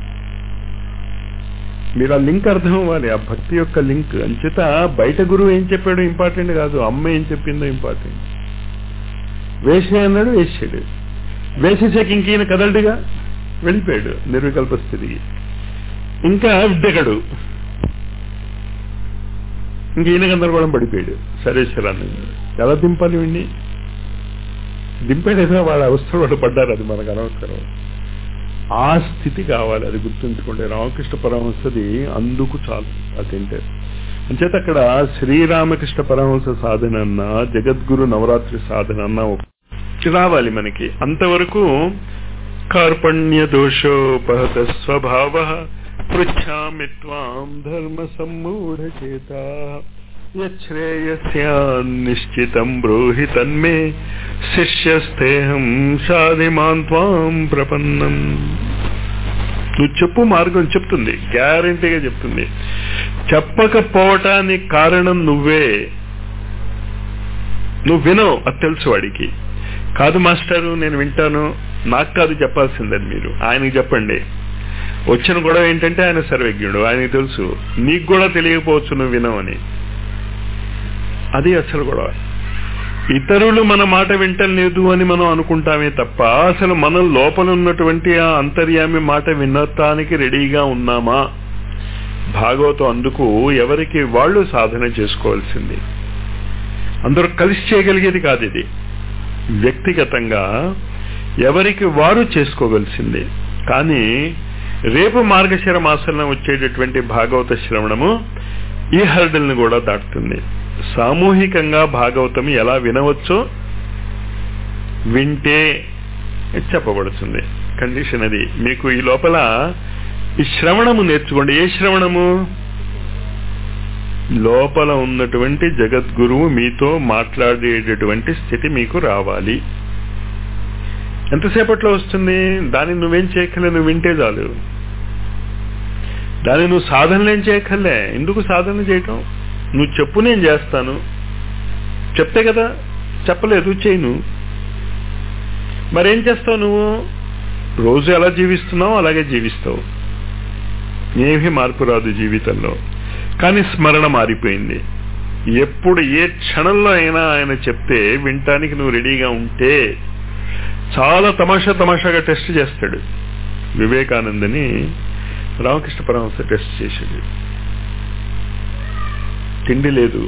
మీరు ఆ లింక్ అర్థం అవ్వాలి ఆ భక్తి యొక్క లింక్ అంచేత బయట గురువు ఏం చెప్పాడు ఇంపార్టెంట్ కాదు అమ్మ ఏం చెప్పిందో ఇంపార్టెంట్ వేసే అన్నాడు వేసాడు వేసేసాక ఇంకీయన కదలడుగా వెళ్ళిపోయాడు నిర్వికల్ప స్థితికి ఇంకా దిగడు ఇంక ఈయన గందరగోళం పడిపోయాడు సరేశ్వరాన్ని ఎలా దింపాలి వీడిని దింపాడేదో వాళ్ళ అవస్థలు వాళ్ళు పడ్డారు అది మనకు అనవసరం ఆ స్థితి కావాలి అది గుర్తుంచుకోండి రామకృష్ణ పరమహంసది అందుకు చాలు అదేంటే అంచేత అక్కడ శ్రీరామకృష్ణ పరమహంస సాధన అన్న జగద్గురు నవరాత్రి సాధన అన్న రావాలి మనకి అంతవరకు కార్పణ్య దోషోపహత స్వభావ పృచ్ఛామి త్వాం ధర్మ సమ్మూఢచేత యశ్రేయస్యాన్నిశ్చితం బ్రూహి తన్మే శిష్యస్థేహం షాదిమాన్ త్వాం ప్రపన్నం నువ్వు చెప్పు మార్గం చెప్తుంది గ్యారంటీగా చెప్తుంది చెప్పకపోవటానికి కారణం నువ్వే నువ్వు వినవు అది తెలుసు వాడికి కాదు మాస్టారు నేను వింటాను నాకు కాదు చెప్పాల్సిందని మీరు ఆయనకి చెప్పండి వచ్చిన గొడవ ఏంటంటే ఆయన సర్వజ్ఞుడు ఆయనకి తెలుసు నీకు కూడా తెలియకపోవచ్చు నువ్వు వినవని అది అసలు గొడవ ఇతరులు మన మాట వింటలేదు అని మనం అనుకుంటామే తప్ప అసలు మనం లోపల ఉన్నటువంటి ఆ అంతర్యామి మాట వినటానికి రెడీగా ఉన్నామా భాగవతం అందుకు ఎవరికి వాళ్ళు సాధన చేసుకోవాల్సింది అందరూ కలిసి చేయగలిగేది కాదు ఇది వ్యక్తిగతంగా ఎవరికి వారు చేసుకోవలసింది కానీ రేపు మార్గశిర మాసంలో వచ్చేటటువంటి భాగవత శ్రవణము ఈ హర్డల్ని కూడా దాటుతుంది సామూహికంగా భాగవతం ఎలా వినవచ్చో వింటే చెప్పబడుతుంది కండిషన్ అది మీకు ఈ లోపల ఈ శ్రవణము నేర్చుకోండి ఏ శ్రవణము లోపల ఉన్నటువంటి జగద్గురువు మీతో మాట్లాడేటటువంటి స్థితి మీకు రావాలి ఎంతసేపట్లో వస్తుంది దాన్ని నువ్వేం చేయక్కర్లే నువ్వు వింటే చాలు దాన్ని నువ్వు సాధనలేం చేయక్కర్లే ఎందుకు సాధన చేయటం నువ్వు చెప్పు నేను చేస్తాను చెప్తే కదా చెప్పలేదు చేయను మరేం చేస్తావు నువ్వు రోజు ఎలా జీవిస్తున్నావు అలాగే జీవిస్తావు ఏమీ మార్పు రాదు జీవితంలో కానీ స్మరణ మారిపోయింది ఎప్పుడు ఏ క్షణంలో అయినా ఆయన చెప్తే వినటానికి నువ్వు రెడీగా ఉంటే చాలా తమాషా తమాషాగా టెస్ట్ చేస్తాడు వివేకానందని రామకృష్ణ పరమహంస టెస్ట్ చేశాడు తిండి లేదు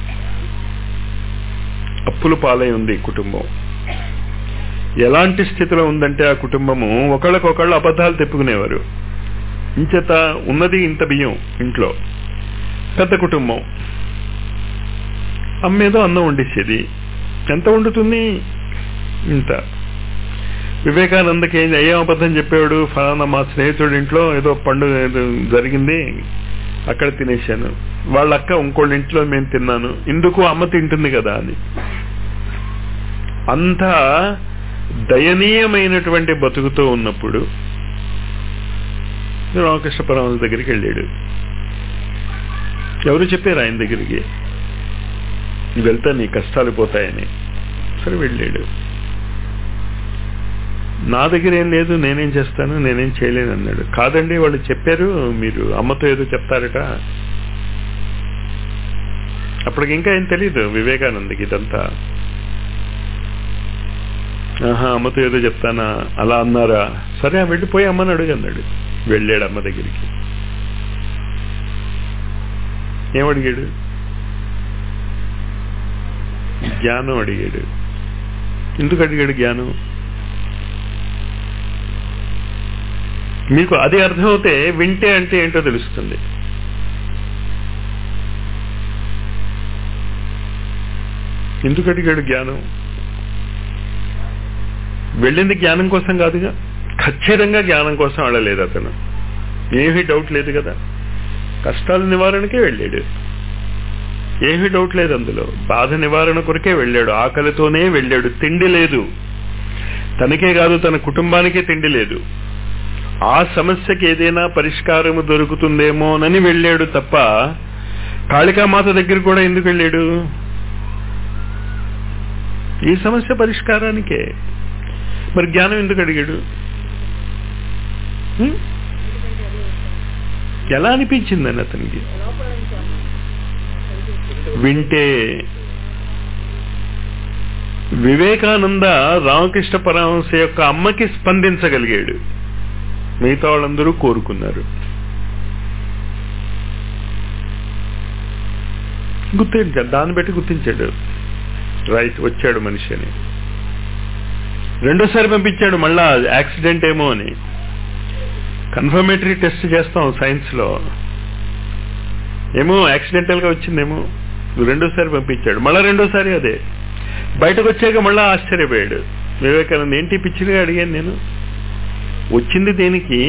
అప్పుల పాలై ఉంది కుటుంబం ఎలాంటి స్థితిలో ఉందంటే ఆ కుటుంబము ఒకళ్ళకొకళ్ళు అబద్ధాలు తెప్పుకునేవారు ఇంచేత ఉన్నది ఇంత బియ్యం ఇంట్లో పెద్ద కుటుంబం అమ్మేదో అన్నం వండేసేది ఎంత వండుతుంది ఇంత వివేకానందకి ఏం ఏం అబద్ధం చెప్పాడు ఫలానా మా స్నేహితుడి ఇంట్లో ఏదో పండుగ ఏదో జరిగింది అక్కడ తినేశాను వాళ్ళ అక్క ఇంకోళ్ళ ఇంట్లో మేము తిన్నాను ఇందుకు అమ్మ తింటుంది కదా అని అంత దయనీయమైనటువంటి బతుకుతో ఉన్నప్పుడు రామకృష్ణ పరమహంస దగ్గరికి వెళ్ళాడు ఎవరు చెప్పారు ఆయన దగ్గరికి వెళ్తా నీ కష్టాలు పోతాయని సరే వెళ్ళాడు నా దగ్గర ఏం లేదు నేనేం చేస్తాను నేనేం చేయలేను అన్నాడు కాదండి వాళ్ళు చెప్పారు మీరు అమ్మతో ఏదో చెప్తారట అప్పటికి ఇంకా ఏం తెలీదు వివేకానందకి ఇదంతా ఆహా అమ్మతో ఏదో చెప్తానా అలా అన్నారా సరే వెళ్ళిపోయి అమ్మని అడుగు అన్నాడు వెళ్ళాడు అమ్మ దగ్గరికి ఏమడిగాడు జ్ఞానం అడిగాడు ఎందుకు అడిగాడు జ్ఞానం మీకు అది అర్థమవుతే వింటే అంటే ఏంటో తెలుస్తుంది ఎందుకు అడిగాడు జ్ఞానం వెళ్ళింది జ్ఞానం కోసం కాదుగా ఖచ్చితంగా జ్ఞానం కోసం అడలేదు అతను ఏమీ డౌట్ లేదు కదా కష్టాల నివారణకే వెళ్ళాడు ఏమీ డౌట్ లేదు అందులో బాధ నివారణ కొరకే వెళ్ళాడు ఆకలితోనే వెళ్ళాడు తిండి లేదు తనకే కాదు తన కుటుంబానికే తిండి లేదు ఆ సమస్యకి ఏదైనా పరిష్కారము దొరుకుతుందేమోనని వెళ్ళాడు తప్ప కాళికామాత దగ్గర కూడా ఎందుకు వెళ్ళాడు ఈ సమస్య పరిష్కారానికే మరి జ్ఞానం ఎందుకు అడిగాడు హ్మ్? ఎలా అనిపించిందని అతనికి వింటే వివేకానంద రామకృష్ణ పరమహంస యొక్క అమ్మకి స్పందించగలిగాడు మిగతా వాళ్ళందరూ కోరుకున్నారు గుర్తించాడు దాన్ని బట్టి గుర్తించాడు రైట్ వచ్చాడు మనిషి అని రెండోసారి పంపించాడు మళ్ళా యాక్సిడెంట్ ఏమో అని కన్ఫర్మేటరీ టెస్ట్ చేస్తాం సైన్స్ లో ఏమో యాక్సిడెంటల్ గా వచ్చిందేమో రెండోసారి పంపించాడు మళ్ళా రెండోసారి అదే బయటకు వచ్చాక మళ్ళా ఆశ్చర్యపోయాడు వివేకానంద ఏంటి పిచ్చిగా అడిగాను నేను వచ్చింది దేనికి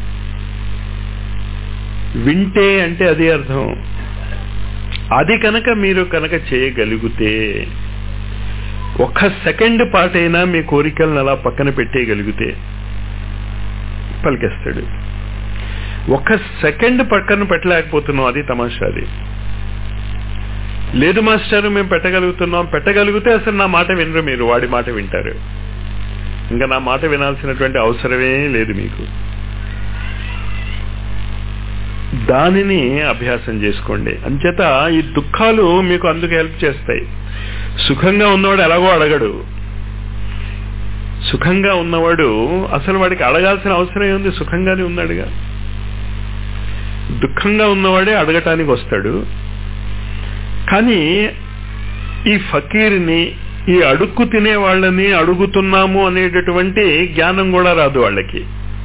వింటే అంటే అది అర్థం అది కనుక మీరు కనుక చేయగలిగితే ఒక్క సెకండ్ పాటైనా మీ కోరికలను అలా పక్కన పెట్టేయగలిగితే పలికేస్తాడు ఒక్క సెకండ్ పక్కన పెట్టలేకపోతున్నాం అది తమాషాది లేదు మాస్టర్ మేము పెట్టగలుగుతున్నాం పెట్టగలిగితే అసలు నా మాట వినరు మీరు వాడి మాట వింటారు ఇంకా నా మాట వినాల్సినటువంటి అవసరమే లేదు మీకు దానిని అభ్యాసం చేసుకోండి అంచేత ఈ దుఃఖాలు మీకు అందుకు హెల్ప్ చేస్తాయి సుఖంగా ఉన్నవాడు ఎలాగో అడగడు సుఖంగా ఉన్నవాడు అసలు వాడికి అడగాల్సిన అవసరం ఏముంది సుఖంగానే ఉన్నాడుగా దుఃఖంగా ఉన్నవాడే అడగటానికి వస్తాడు కానీ ఈ ఫకీర్ని ఈ అడుక్కు తినే వాళ్ళని అడుగుతున్నాము అనేటటువంటి జ్ఞానం కూడా రాదు వాళ్ళకి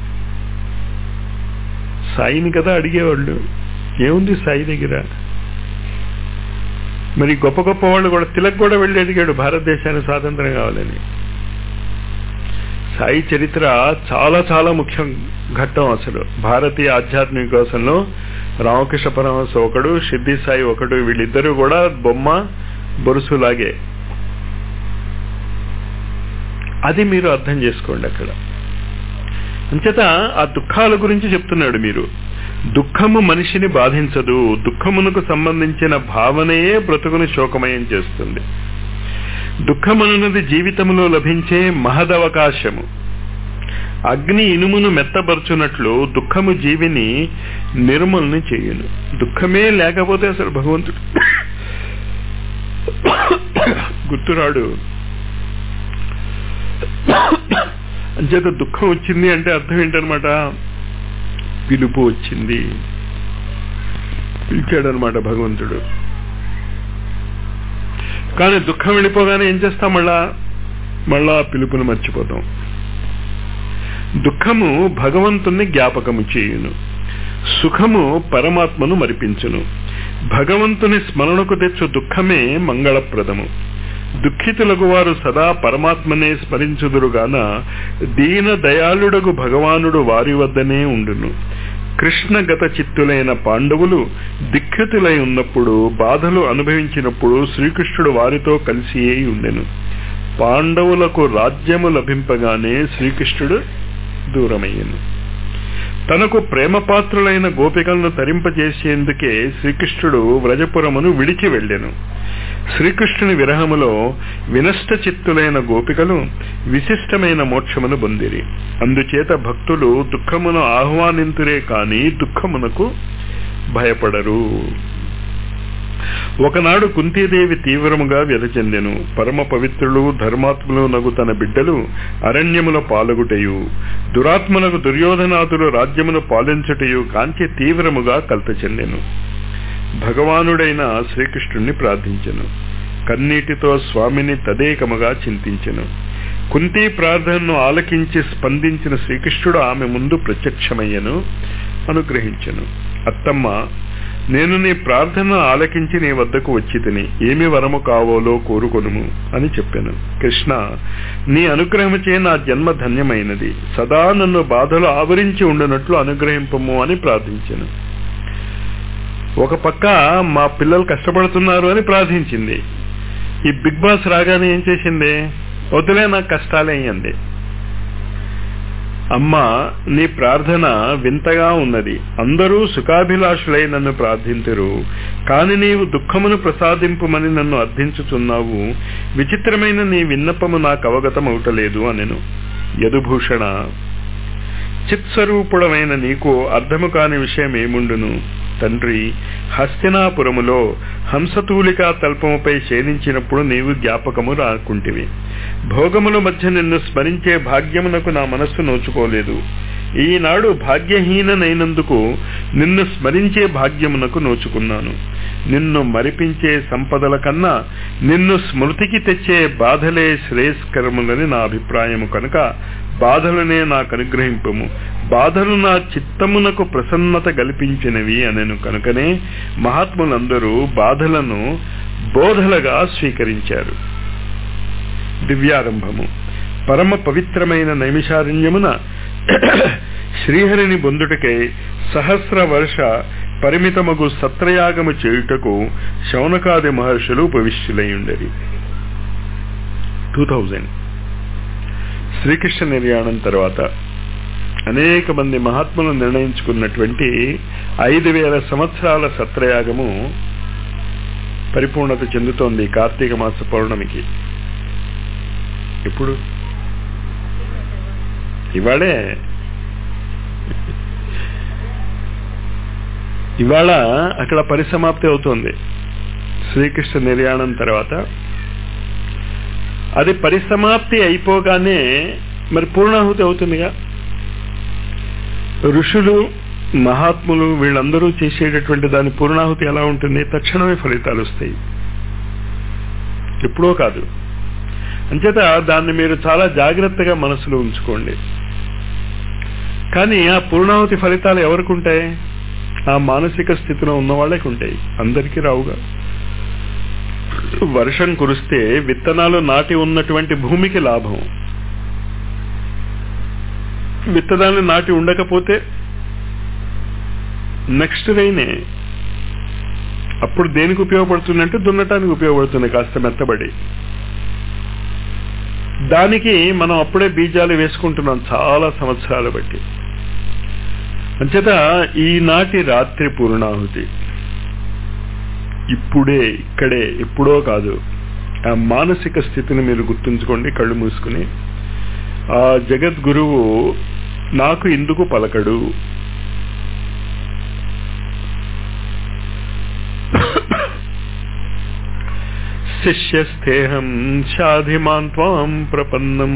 సాయిని కదా అడిగేవాళ్ళు ఏముంది సాయి దగ్గర మరి గొప్ప గొప్ప వాళ్ళు కూడా తిలక్ కూడా వెళ్ళి అడిగాడు భారతదేశానికి స్వాతంత్రం కావాలని సాయి చరిత్ర చాలా చాలా ముఖ్యం ఘట్టం అసలు భారతీయ ఆధ్యాత్మిక కోసంలో రామకృష్ణ పరమహంస ఒకడు సిద్ధి సాయి ఒకడు వీళ్ళిద్దరూ కూడా బొమ్మ బొరుసులాగే అది మీరు అర్థం చేసుకోండి అక్కడ అంచేత ఆ దుఃఖాల గురించి చెప్తున్నాడు మీరు దుఃఖము మనిషిని బాధించదు దుఃఖమునకు సంబంధించిన భావనయే బ్రతుకుని శోకమయం చేస్తుంది దుఃఖమనున్నది జీవితంలో లభించే మహదవకాశము అగ్ని ఇనుమును మెత్తపరుచున్నట్లు దుఃఖము జీవిని నిర్మల్ని చేయును దుఃఖమే లేకపోతే అసలు భగవంతుడు గుర్తురాడు అంచేత దుఃఖం వచ్చింది అంటే అర్థం ఏంటనమాట పిలుపు వచ్చింది పిలిచాడనమాట భగవంతుడు కానీ దుఃఖం వెళ్ళిపోగానే ఏం చేస్తాం మళ్ళా మళ్ళా పిలుపును మర్చిపోతాం దుఃఖము భగవంతుణ్ణి జ్ఞాపకము చేయును సుఖము పరమాత్మను మరిపించును భగవంతుని స్మరణకు తెచ్చు దుఃఖమే మంగళప్రదము దుఃఖితులకు వారు సదా పరమాత్మనే స్మరించుదురుగాన దీన దయాళుడగు భగవానుడు వారి వద్దనే ఉండును కృష్ణగత చిత్తులైన పాండవులు దిక్కతులై ఉన్నప్పుడు బాధలు అనుభవించినప్పుడు శ్రీకృష్ణుడు వారితో కలిసియే ఉండెను పాండవులకు రాజ్యము లభింపగానే శ్రీకృష్ణుడు దూరమయ్యను తనకు ప్రేమపాత్రులైన గోపికలను తరింపజేసేందుకే శ్రీకృష్ణుడు వ్రజపురమును విడిచి వెళ్ళెను శ్రీకృష్ణుని విరహములో వినష్ట చిత్తులైన గోపికలు విశిష్టమైన మోక్షమును పొందిరి అందుచేత భక్తులు దుఃఖమును ఆహ్వానింతురే కాని దుఃఖమునకు భయపడరు ఒకనాడు కుంతీదేవి తీవ్రముగా వ్యధచెందెను పరమ పవిత్రులు ధర్మాత్ములు నగు తన బిడ్డలు అరణ్యముల పాల్గొటయు దురాత్మలకు దుర్యోధనాథులు రాజ్యమును పాలించుటయు కాంచి తీవ్రముగా కలత చెందెను భగవానుడైన శ్రీకృష్ణుణ్ణి ప్రార్థించెను కన్నీటితో స్వామిని తదేకముగా చింతించెను కుంతి ప్రార్థనను ఆలకించి స్పందించిన శ్రీకృష్ణుడు ఆమె ముందు ప్రత్యక్షమయ్యను అనుగ్రహించెను అత్తమ్మ నేను నీ ప్రార్థన ఆలకించి నీ వద్దకు వచ్చి తిని ఏమి వరము కావాలో కోరుకొనుము అని చెప్పాను కృష్ణ నీ అనుగ్రహముచే నా జన్మ ధన్యమైనది సదా నన్ను బాధలు ఆవరించి ఉండునట్లు అనుగ్రహింపము అని ప్రార్థించాను ఒక పక్క మా పిల్లలు కష్టపడుతున్నారు అని ప్రార్థించింది ఈ బిగ్ బాస్ రాగానే ఏం చేసింది వదిలే నాకు కష్టాలే అయ్యింది అమ్మ నీ ప్రార్థన వింతగా ఉన్నది అందరూ సుఖాభిలాషులై నన్ను ప్రార్థించరు కాని నీవు దుఃఖమును ప్రసాదింపుమని నన్ను అర్థించుచున్నావు విచిత్రమైన నీ విన్నపము నాకు అవగతమవుటలేదు అనెను యదుభూషణ చిత్స్వరూపుడమైన నీకు అర్థము కాని విషయం ఏముండును తండ్రి హస్తినాపురములో హంసతూలికా తల్పముపై శయనించినప్పుడు నీవు జ్ఞాపకము రాకుంటివి భోగముల మధ్య నిన్ను స్మరించే భాగ్యమునకు నా మనస్సు నోచుకోలేదు ఈనాడు భాగ్యహీననైనందుకు నిన్ను స్మరించే భాగ్యమునకు నోచుకున్నాను నిన్ను మరిపించే సంపదల కన్నా నిన్ను స్మృతికి తెచ్చే బాధలే శ్రేయస్కరములని నా అభిప్రాయము కనుక బాధలనే నాకు అనుగ్రహింపము బాధలు నా చిత్తమునకు ప్రసన్నత కల్పించినవి అనెను కనుకనే మహాత్ములందరూ బాధలను బోధలుగా స్వీకరించారు దివ్యారంభము పరమ పవిత్రమైన నైమిషారణ్యమున శ్రీహరిని బొందుటకై సహస్ర వర్ష పరిమితమగు సత్రయాగము చేయుటకు శౌనకాది మహర్షులు భవిష్యులయ్యుండరి టూ థౌజండ్ శ్రీకృష్ణ నిర్యాణం తర్వాత అనేక మంది మహాత్ములు నిర్ణయించుకున్నటువంటి ఐదు వేల సంవత్సరాల సత్రయాగము పరిపూర్ణత చెందుతోంది కార్తీక మాస పౌర్ణమికి ఇప్పుడు ఇవాళే ఇవాళ అక్కడ పరిసమాప్తి అవుతోంది శ్రీకృష్ణ నిర్యాణం తర్వాత అది పరిసమాప్తి అయిపోగానే మరి పూర్ణాహుతి అవుతుందిగా ఋషులు మహాత్ములు వీళ్ళందరూ చేసేటటువంటి దాని పూర్ణాహుతి ఎలా ఉంటుంది తక్షణమే ఫలితాలు వస్తాయి ఎప్పుడో కాదు అంచేత దాన్ని మీరు చాలా జాగ్రత్తగా మనసులో ఉంచుకోండి కానీ ఆ పూర్ణాహుతి ఫలితాలు ఎవరికి ఉంటాయి ఆ మానసిక స్థితిలో ఉన్న వాళ్ళకి ఉంటాయి అందరికీ రావుగా వర్షం కురిస్తే విత్తనాలు నాటి ఉన్నటువంటి భూమికి లాభం విత్తనాలు నాటి ఉండకపోతే నెక్స్ట్ రైనే అప్పుడు దేనికి ఉపయోగపడుతుందంటే దున్నటానికి ఉపయోగపడుతుంది కాస్త మెత్తబడి దానికి మనం అప్పుడే బీజాలు వేసుకుంటున్నాం చాలా సంవత్సరాలు బట్టి అంచేత ఈనాటి రాత్రి పూర్ణాహుతి ఇప్పుడే ఇక్కడే ఎప్పుడో కాదు ఆ మానసిక స్థితిని మీరు గుర్తుంచుకోండి కళ్ళు మూసుకుని ఆ జగద్గురువు నాకు ఇందుకు పలకడు శిష్యస్థేహం షాధిమాన్ త్వాం ప్రపన్నం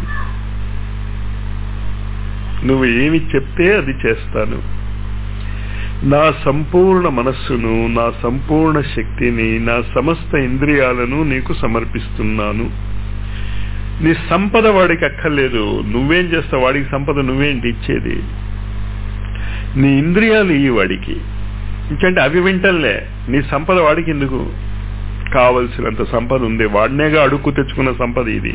నువ్వు ఏమి చెప్తే అది చేస్తాను నా సంపూర్ణ మనస్సును నా సంపూర్ణ శక్తిని నా సమస్త ఇంద్రియాలను నీకు సమర్పిస్తున్నాను నీ సంపద వాడికి అక్కర్లేదు నువ్వేం చేస్తావు వాడికి సంపద నువ్వేంటి ఇచ్చేది నీ ఇంద్రియాలు ఈ వాడికి ఇంకంటే అవి వింటలే నీ సంపద వాడికి ఎందుకు కావలసినంత సంపద ఉంది వాడినేగా అడుక్కు తెచ్చుకున్న సంపద ఇది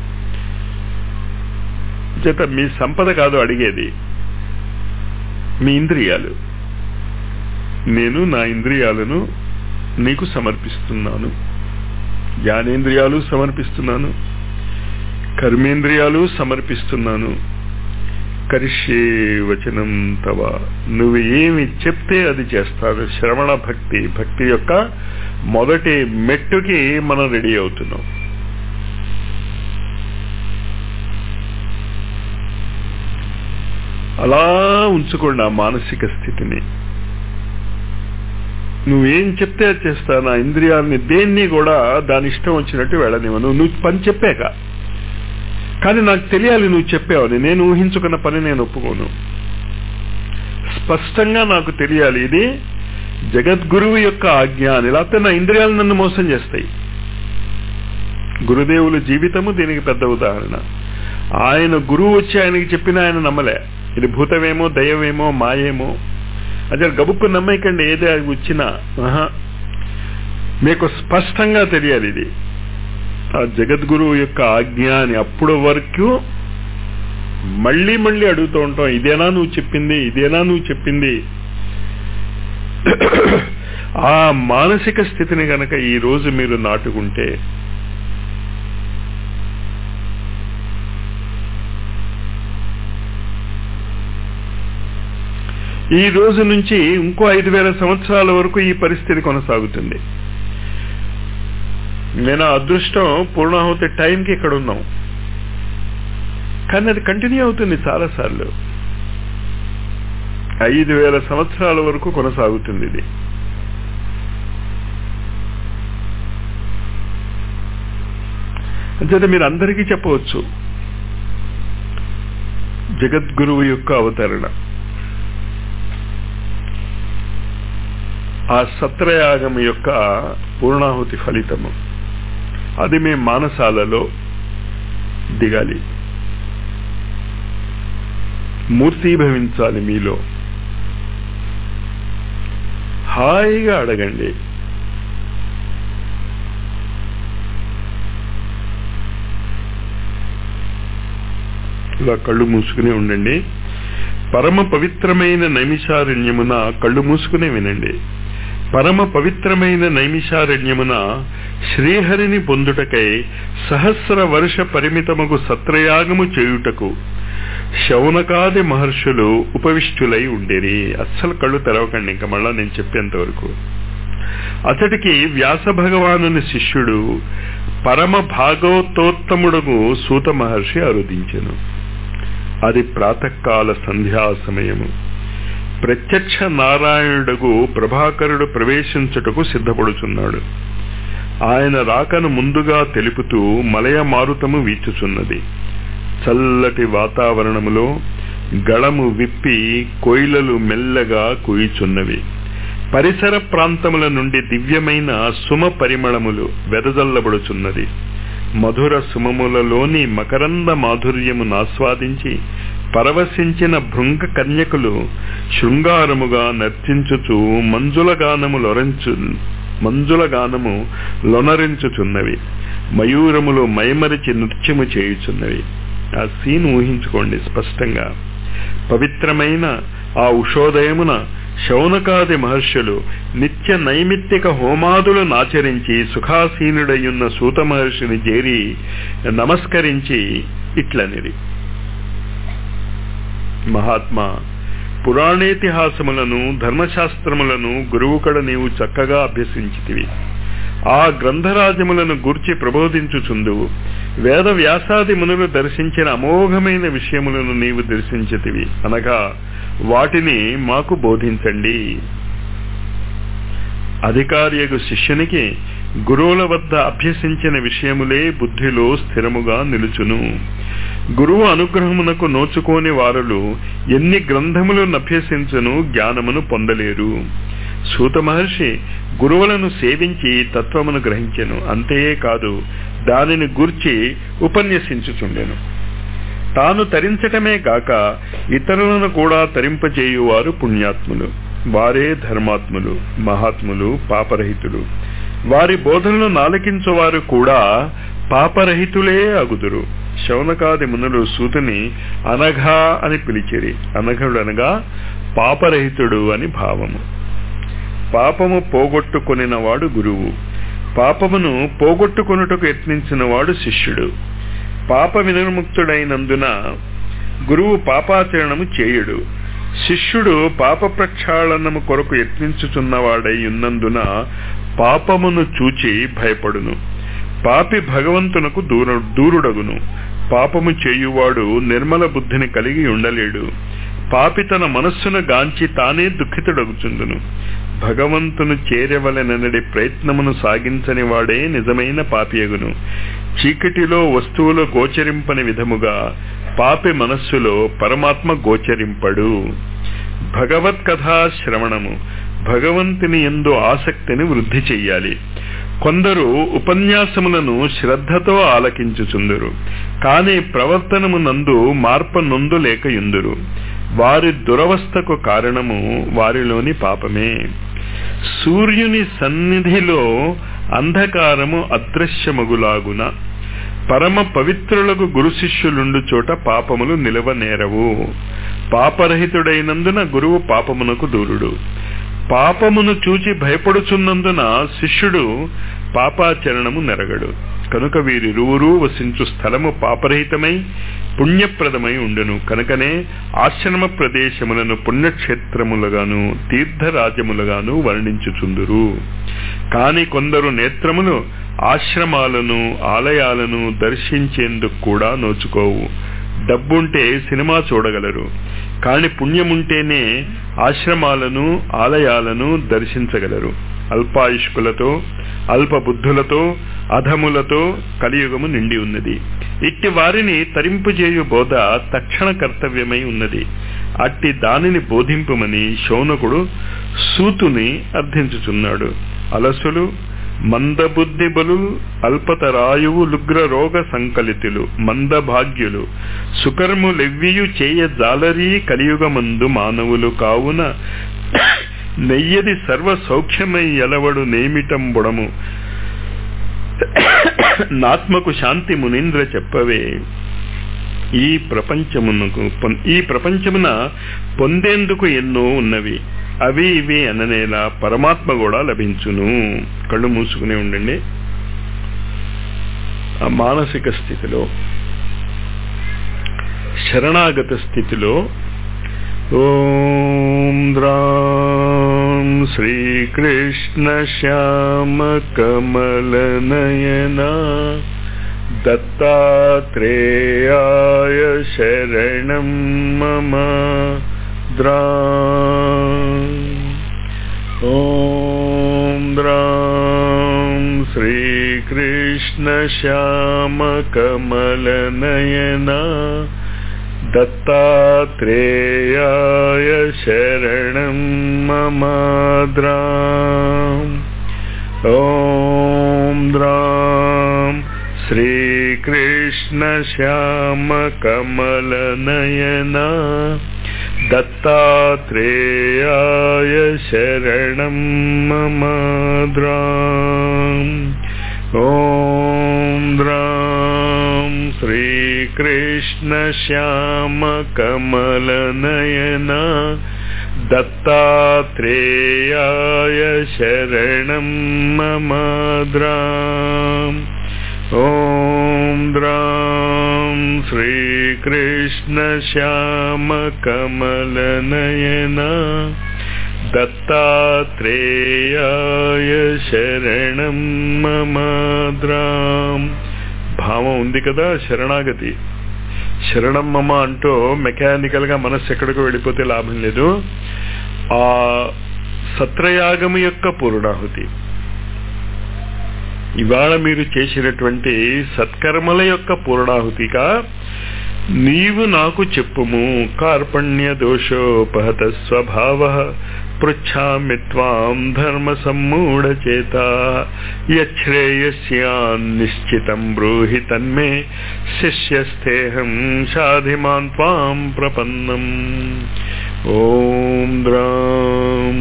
చేత మీ సంపద కాదు అడిగేది మీ ఇంద్రియాలు నేను నా ఇంద్రియాలను నీకు సమర్పిస్తున్నాను జ్ఞానేంద్రియాలు సమర్పిస్తున్నాను కర్మేంద్రియాలు సమర్పిస్తున్నాను కరిష్యే వచనం తవ నువ్వు ఏమి చెప్తే అది చేస్తాను శ్రవణ భక్తి భక్తి యొక్క మొదటి మెట్టుకి మనం రెడీ అవుతున్నాం అలా ఉంచుకోండి ఆ మానసిక స్థితిని నువ్వేం చెప్తే అది చేస్తాను ఆ ఇంద్రియాలని దేన్ని కూడా దాని ఇష్టం వచ్చినట్టు వెళ్ళనివ్వను నువ్వు పని చెప్పాక కానీ నాకు తెలియాలి నువ్వు చెప్పావని నేను ఊహించుకున్న పని నేను ఒప్పుకోను స్పష్టంగా నాకు తెలియాలి ఇది జగద్గురువు యొక్క ఆజ్ఞ అని లేకపోతే నా ఇంద్రియాలు నన్ను మోసం చేస్తాయి గురుదేవుల జీవితము దీనికి పెద్ద ఉదాహరణ ఆయన గురువు వచ్చి ఆయనకి చెప్పిన ఆయన నమ్మలే ఇది భూతమేమో దయ్యమేమో మాయేమో అదే గబుక్కు నమ్మకండి ఏదే అది వచ్చినా ఆహా మీకు స్పష్టంగా తెలియాలి ఇది ఆ జగద్గురువు యొక్క ఆజ్ఞ అని అప్పుడు వరకు మళ్ళీ మళ్ళీ అడుగుతూ ఉంటాం ఇదేనా నువ్వు చెప్పింది ఇదేనా నువ్వు చెప్పింది ఆ మానసిక స్థితిని గనక ఈ రోజు మీరు నాటుకుంటే ఈ రోజు నుంచి ఇంకో ఐదు వేల సంవత్సరాల వరకు ఈ పరిస్థితి కొనసాగుతుంది నేను అదృష్టం పూర్ణాహుతి టైంకి ఇక్కడ ఉన్నాం కానీ అది కంటిన్యూ అవుతుంది చాలాసార్లు ఐదు వేల సంవత్సరాల వరకు కొనసాగుతుంది ఇది అంచేత మీరు అందరికీ చెప్పవచ్చు జగద్గురువు యొక్క అవతరణ ఆ సత్రయాగం యొక్క పూర్ణాహుతి ఫలితము అది మీ మానసాలలో దిగాలి మూర్తీభవించాలి మీలో హాయిగా అడగండి ఇలా కళ్ళు మూసుకుని ఉండండి పరమ పవిత్రమైన నైమిషారణ్యమున కళ్ళు మూసుకునే వినండి పరమ పవిత్రమైన నైమిషారణ్యమున శ్రీహరిని పొందుటకై సహస్ర వర్ష పరిమితముకు సత్రయాగము చేయుటకు శౌనకాది మహర్షులు ఉపవిష్టులై ఉండేరి అస్సలు కళ్ళు తెరవకండి ఇంకా మళ్ళా నేను చెప్పేంత వరకు అతడికి వ్యాస భగవానుని శిష్యుడు పరమ భాగవతోత్తముడుగు సూత మహర్షి అరుదించెను అది ప్రాతకాల సంధ్యా సమయము ప్రత్యక్ష నారాయణుడుగు ప్రభాకరుడు ప్రవేశించుటకు సిద్ధపడుచున్నాడు ఆయన రాకను ముందుగా తెలుపుతూ మలయ మారుతము వీచుచున్నది చల్లటి వాతావరణములో గళము విప్పి కోయిలలు మెల్లగా కూయిచున్నవి పరిసర ప్రాంతముల నుండి దివ్యమైన సుమ పరిమళములు వెదజల్లబడుచున్నది మధుర సుమములలోని మకరంద మాధుర్యమును ఆస్వాదించి పరవశించిన భృంగ కన్యకులు శృంగారముగా నర్తించుచు మంజుల గానము లొరంచు మంజుల గానము లొనరించుచున్నవి మయూరములు మైమరిచి నృత్యము చేయుచున్నవి ఆ సీన్ ఊహించుకోండి స్పష్టంగా పవిత్రమైన ఆ ఉషోదయమున శౌనకాది మహర్షులు నిత్య నైమిత్తిక హోమాదులను ఆచరించి సుఖాసీనుడయ్యున్న సూత మహర్షిని చేరి నమస్కరించి ఇట్లనిది మహాత్మా పురాణేతిహాసములను ధర్మశాస్త్రములను గురువుకడ నీవు చక్కగా అభ్యసించితివి ఆ గ్రంథరాజములను గూర్చి ప్రబోధించుచుందువు వేద వ్యాసాది మునులు దర్శించిన అమోఘమైన విషయములను నీవు దర్శించితివి అనగా వాటిని మాకు బోధించండి అధికారియగు శిష్యునికి గురువుల వద్ద అభ్యసించిన విషయములే బుద్ధిలో స్థిరముగా నిలుచును గురువు అనుగ్రహమునకు నోచుకోని వారులు ఎన్ని గ్రంథములను అభ్యసించును జ్ఞానమును పొందలేరు సూత మహర్షి గురువులను సేవించి తత్వమును గ్రహించెను అంతేకాదు దానిని గూర్చి ఉపన్యసించుచుండెను తాను తరించటమే గాక ఇతరులను కూడా తరింపజేయువారు పుణ్యాత్ములు వారే ధర్మాత్ములు మహాత్ములు పాపరహితులు వారి బోధనలు నాలకించువారు కూడా పాపరహితులే అగుదురు శౌనకాది మునులు సూతుని అనఘా అని పిలిచిరి అనఘుడు అనగా పాపరహితుడు అని భావము పాపము పోగొట్టుకొనినవాడు గురువు పాపమును పోగొట్టుకొనుటకు యత్నించిన వాడు శిష్యుడు పాప వినిర్ముక్తుడైనందున గురువు పాపాచరణము చేయుడు శిష్యుడు పాప ప్రక్షాళనము కొరకు యత్నించుచున్నవాడై ఉన్నందున పాపమును చూచి భయపడును పాపి భగవంతునకు దూర దూరుడగును పాపము చేయువాడు నిర్మల బుద్ధిని కలిగి ఉండలేడు పాపి తన మనస్సును గాంచి తానే దుఃఖితుడగుచుందును భగవంతును చేరవలెననడి ప్రయత్నమును సాగించని వాడే నిజమైన పాపియగును చీకటిలో వస్తువులు గోచరింపని విధముగా పాపి మనస్సులో పరమాత్మ గోచరింపడు భగవత్ కథా శ్రవణము భగవంతుని ఎందు ఆసక్తిని వృద్ధి చెయ్యాలి కొందరు ఉపన్యాసములను శ్రద్ధతో ఆలకించుచుందురు కాని ప్రవర్తనము నందు మార్ప నొందు లేక యుందురు వారి దురవస్థకు కారణము వారిలోని పాపమే సూర్యుని సన్నిధిలో అంధకారము అదృశ్యమగులాగున పరమ పవిత్రులకు గురు శిష్యులుండు చోట పాపములు నిలవనేరవు పాపరహితుడైనందున గురువు పాపమునకు దూరుడు పాపమును చూచి భయపడుచున్నందున శిష్యుడు పాపాచరణము నెరగడు కనుక వీరిరువురు వసించు స్థలము పాపరహితమై పుణ్యప్రదమై ఉండును కనుకనే ఆశ్రమ ప్రదేశములను పుణ్యక్షేత్రములుగాను తీర్థరాజ్యములుగాను వర్ణించుచుందురు కాని కొందరు నేత్రములు ఆశ్రమాలను ఆలయాలను దర్శించేందుకు కూడా నోచుకోవు డబ్బుంటే సినిమా చూడగలరు కాని పుణ్యముంటేనే ఆశ్రమాలను ఆలయాలను దర్శించగలరు అల్పాయుష్కులతో అల్ప బుద్ధులతో అధములతో కలియుగము నిండి ఉన్నది ఇట్టి వారిని తరింపుజేయు బోధ తక్షణ కర్తవ్యమై ఉన్నది అట్టి దానిని బోధింపుమని శౌనకుడు సూతుని అర్థించుచున్నాడు అలసులు మందబుద్ధి బలు అల్పతరాయువు లుగ్ర రోగ సంకలితులు మందభాగ్యులు సుకర్ములెవ్వియు చేయ జాలరీ కలియుగమందు మానవులు కావున నెయ్యది సర్వ సౌఖ్యమై ఎలవడు నేమిటంబుడము నాత్మకు శాంతి మునీంద్ర చెప్పవే ఈ ప్రపంచమునకు ఈ ప్రపంచమున పొందేందుకు ఎన్నో ఉన్నవి అవి ఇవి అననేలా పరమాత్మ కూడా లభించును కళ్ళు మూసుకునే ఉండండి ఆ మానసిక స్థితిలో శరణాగత స్థితిలో ఓం ద్రాం శ్రీకృష్ణ శ్యామ కమల నయనా దత్తాత్రేయాయ శరణం మమ ద్రా ఓం ద్రాం శ్రీకృష్ణ శ్యామ కమల నయనా దత్తాత్రేయాయ శరణం మమ ద్రా ఓం ద్రాం శ్రీకృష్ణ శ్యామ కమల నయనా దత్తాత్రేయాయ శరణం మమ ద్రాం ఓం ద్రాం శ్రీకృష్ణ శ్యామ కమల నయనా దత్తాత్రేయాయ శరణం మమ ద్రాం ఓం ద్రాం శ్రీకృష్ణ శ్యామ కమల నయనా దత్తాత్రేయాయ శరణం మమ ద్రాం భావం ఉంది కదా శరణాగతి శరణం మమ అంటూ మెకానికల్ గా మనస్సు ఎక్కడికో వెళ్ళిపోతే లాభం లేదు ఆ సత్రయాగము యొక్క పూర్ణాహుతి ఇవాళ మీరు చేసినటువంటి సత్కర్మల యొక్క పూర్ణాహుతిగా నీవు నాకు చెప్పుము కార్పణ్య దోషోపహత స్వభావ పృచ్ఛామి త్వాం ధర్మ సమ్మూఢచేత యశ్రేయస్యాన్నిశ్చితం బ్రూహి తన్మే శిష్యస్థేహం షాధిమాన్ త్వాం ప్రపన్నం ॐ द्रां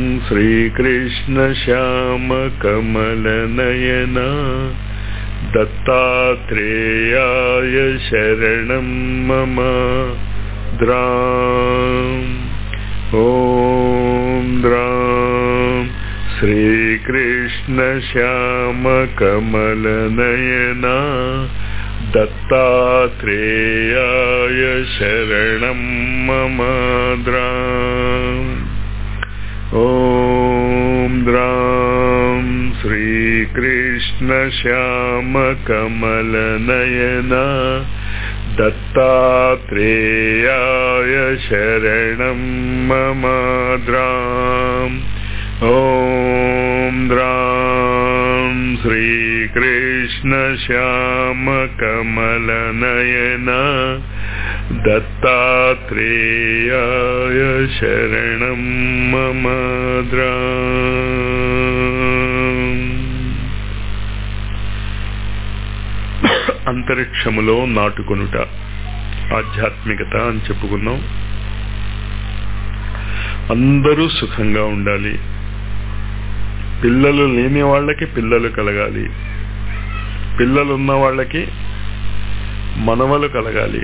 श्रीकृष्णश्यामकमलनयना दत्तात्रेयाय शरणं मम द्रां ॐ द्रां श्रीकृष्णश्यामकमलनयना दत्तात्रेयाय शरणं मम द्राम् ॐ द्रां श्रीकृष्णश्यामकमलनयना दत्तात्रेयाय शरणं मम द्राम् ॐ द्रां श्रीकृष्णश्यामकमलनयना दत्तात्रेयाय शरणं मम అంతరిక్షములో నాటుకొనుట ఆధ్యాత్మికత అని చెప్పుకున్నాం అందరూ సుఖంగా ఉండాలి పిల్లలు లేని వాళ్ళకి పిల్లలు కలగాలి పిల్లలు ఉన్న వాళ్ళకి మనవలు కలగాలి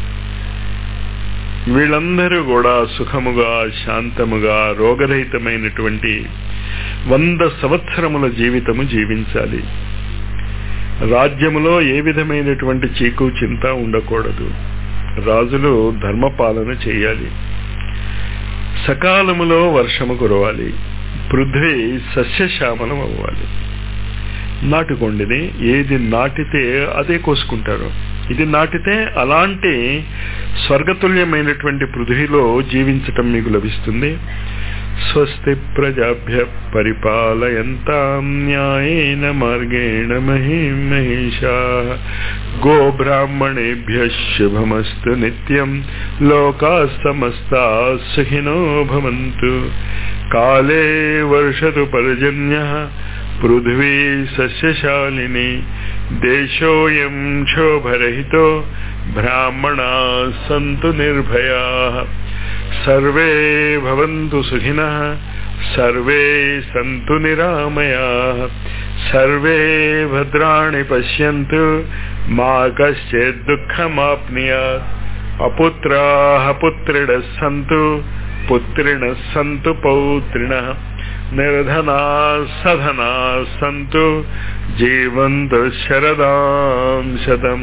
వీళ్ళందరూ కూడా సుఖముగా శాంతముగా రోగరహితమైనటువంటి వంద సంవత్సరముల జీవితము జీవించాలి రాజ్యములో ఏ విధమైనటువంటి చీకు చింత ఉండకూడదు రాజులు ధర్మపాలన చేయాలి సకాలములో వర్షము కురవాలి పృథ్వీ సస్యశ్యామలం అవ్వాలి నాటుకొండిని ఏది నాటితే అదే కోసుకుంటారు ఇది నాటితే అలాంటి స్వర్గతుల్యమైనటువంటి పృథ్వీలో జీవించటం మీకు లభిస్తుంది స్వస్తి ప్రజాభ్య పరిపాలయంతాం న్యాయేన మార్గేణ మహిం మహిషా గో బ్రాహ్మణేభ్య శుభమస్తు నిత్యం లోకా సమస్తా సుఖినో భవంతు కాలే వర్షతు పర్జన్య పృథ్వీ సస్యశాలిని దేశోయం క్షోభరహితో బ్రాహ్మణా సంతు నిర్భయా సర్వే భవంతు సుఖినః సర్వే సంతు నిరామయా సర్వే భద్రాణి పశ్యంతు మా కశ్చిత్ దుఃఖమాప్నుయాత్ అపుత్రాः పుత్రిణः సంతు పుత్రిణः సంతు పౌత్రిణः నిర్ధనా సధనా సంతు జీవంతు శరదాం శతం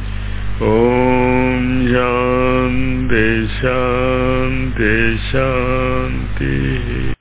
ఓం శాంతి శాంతి శాంతి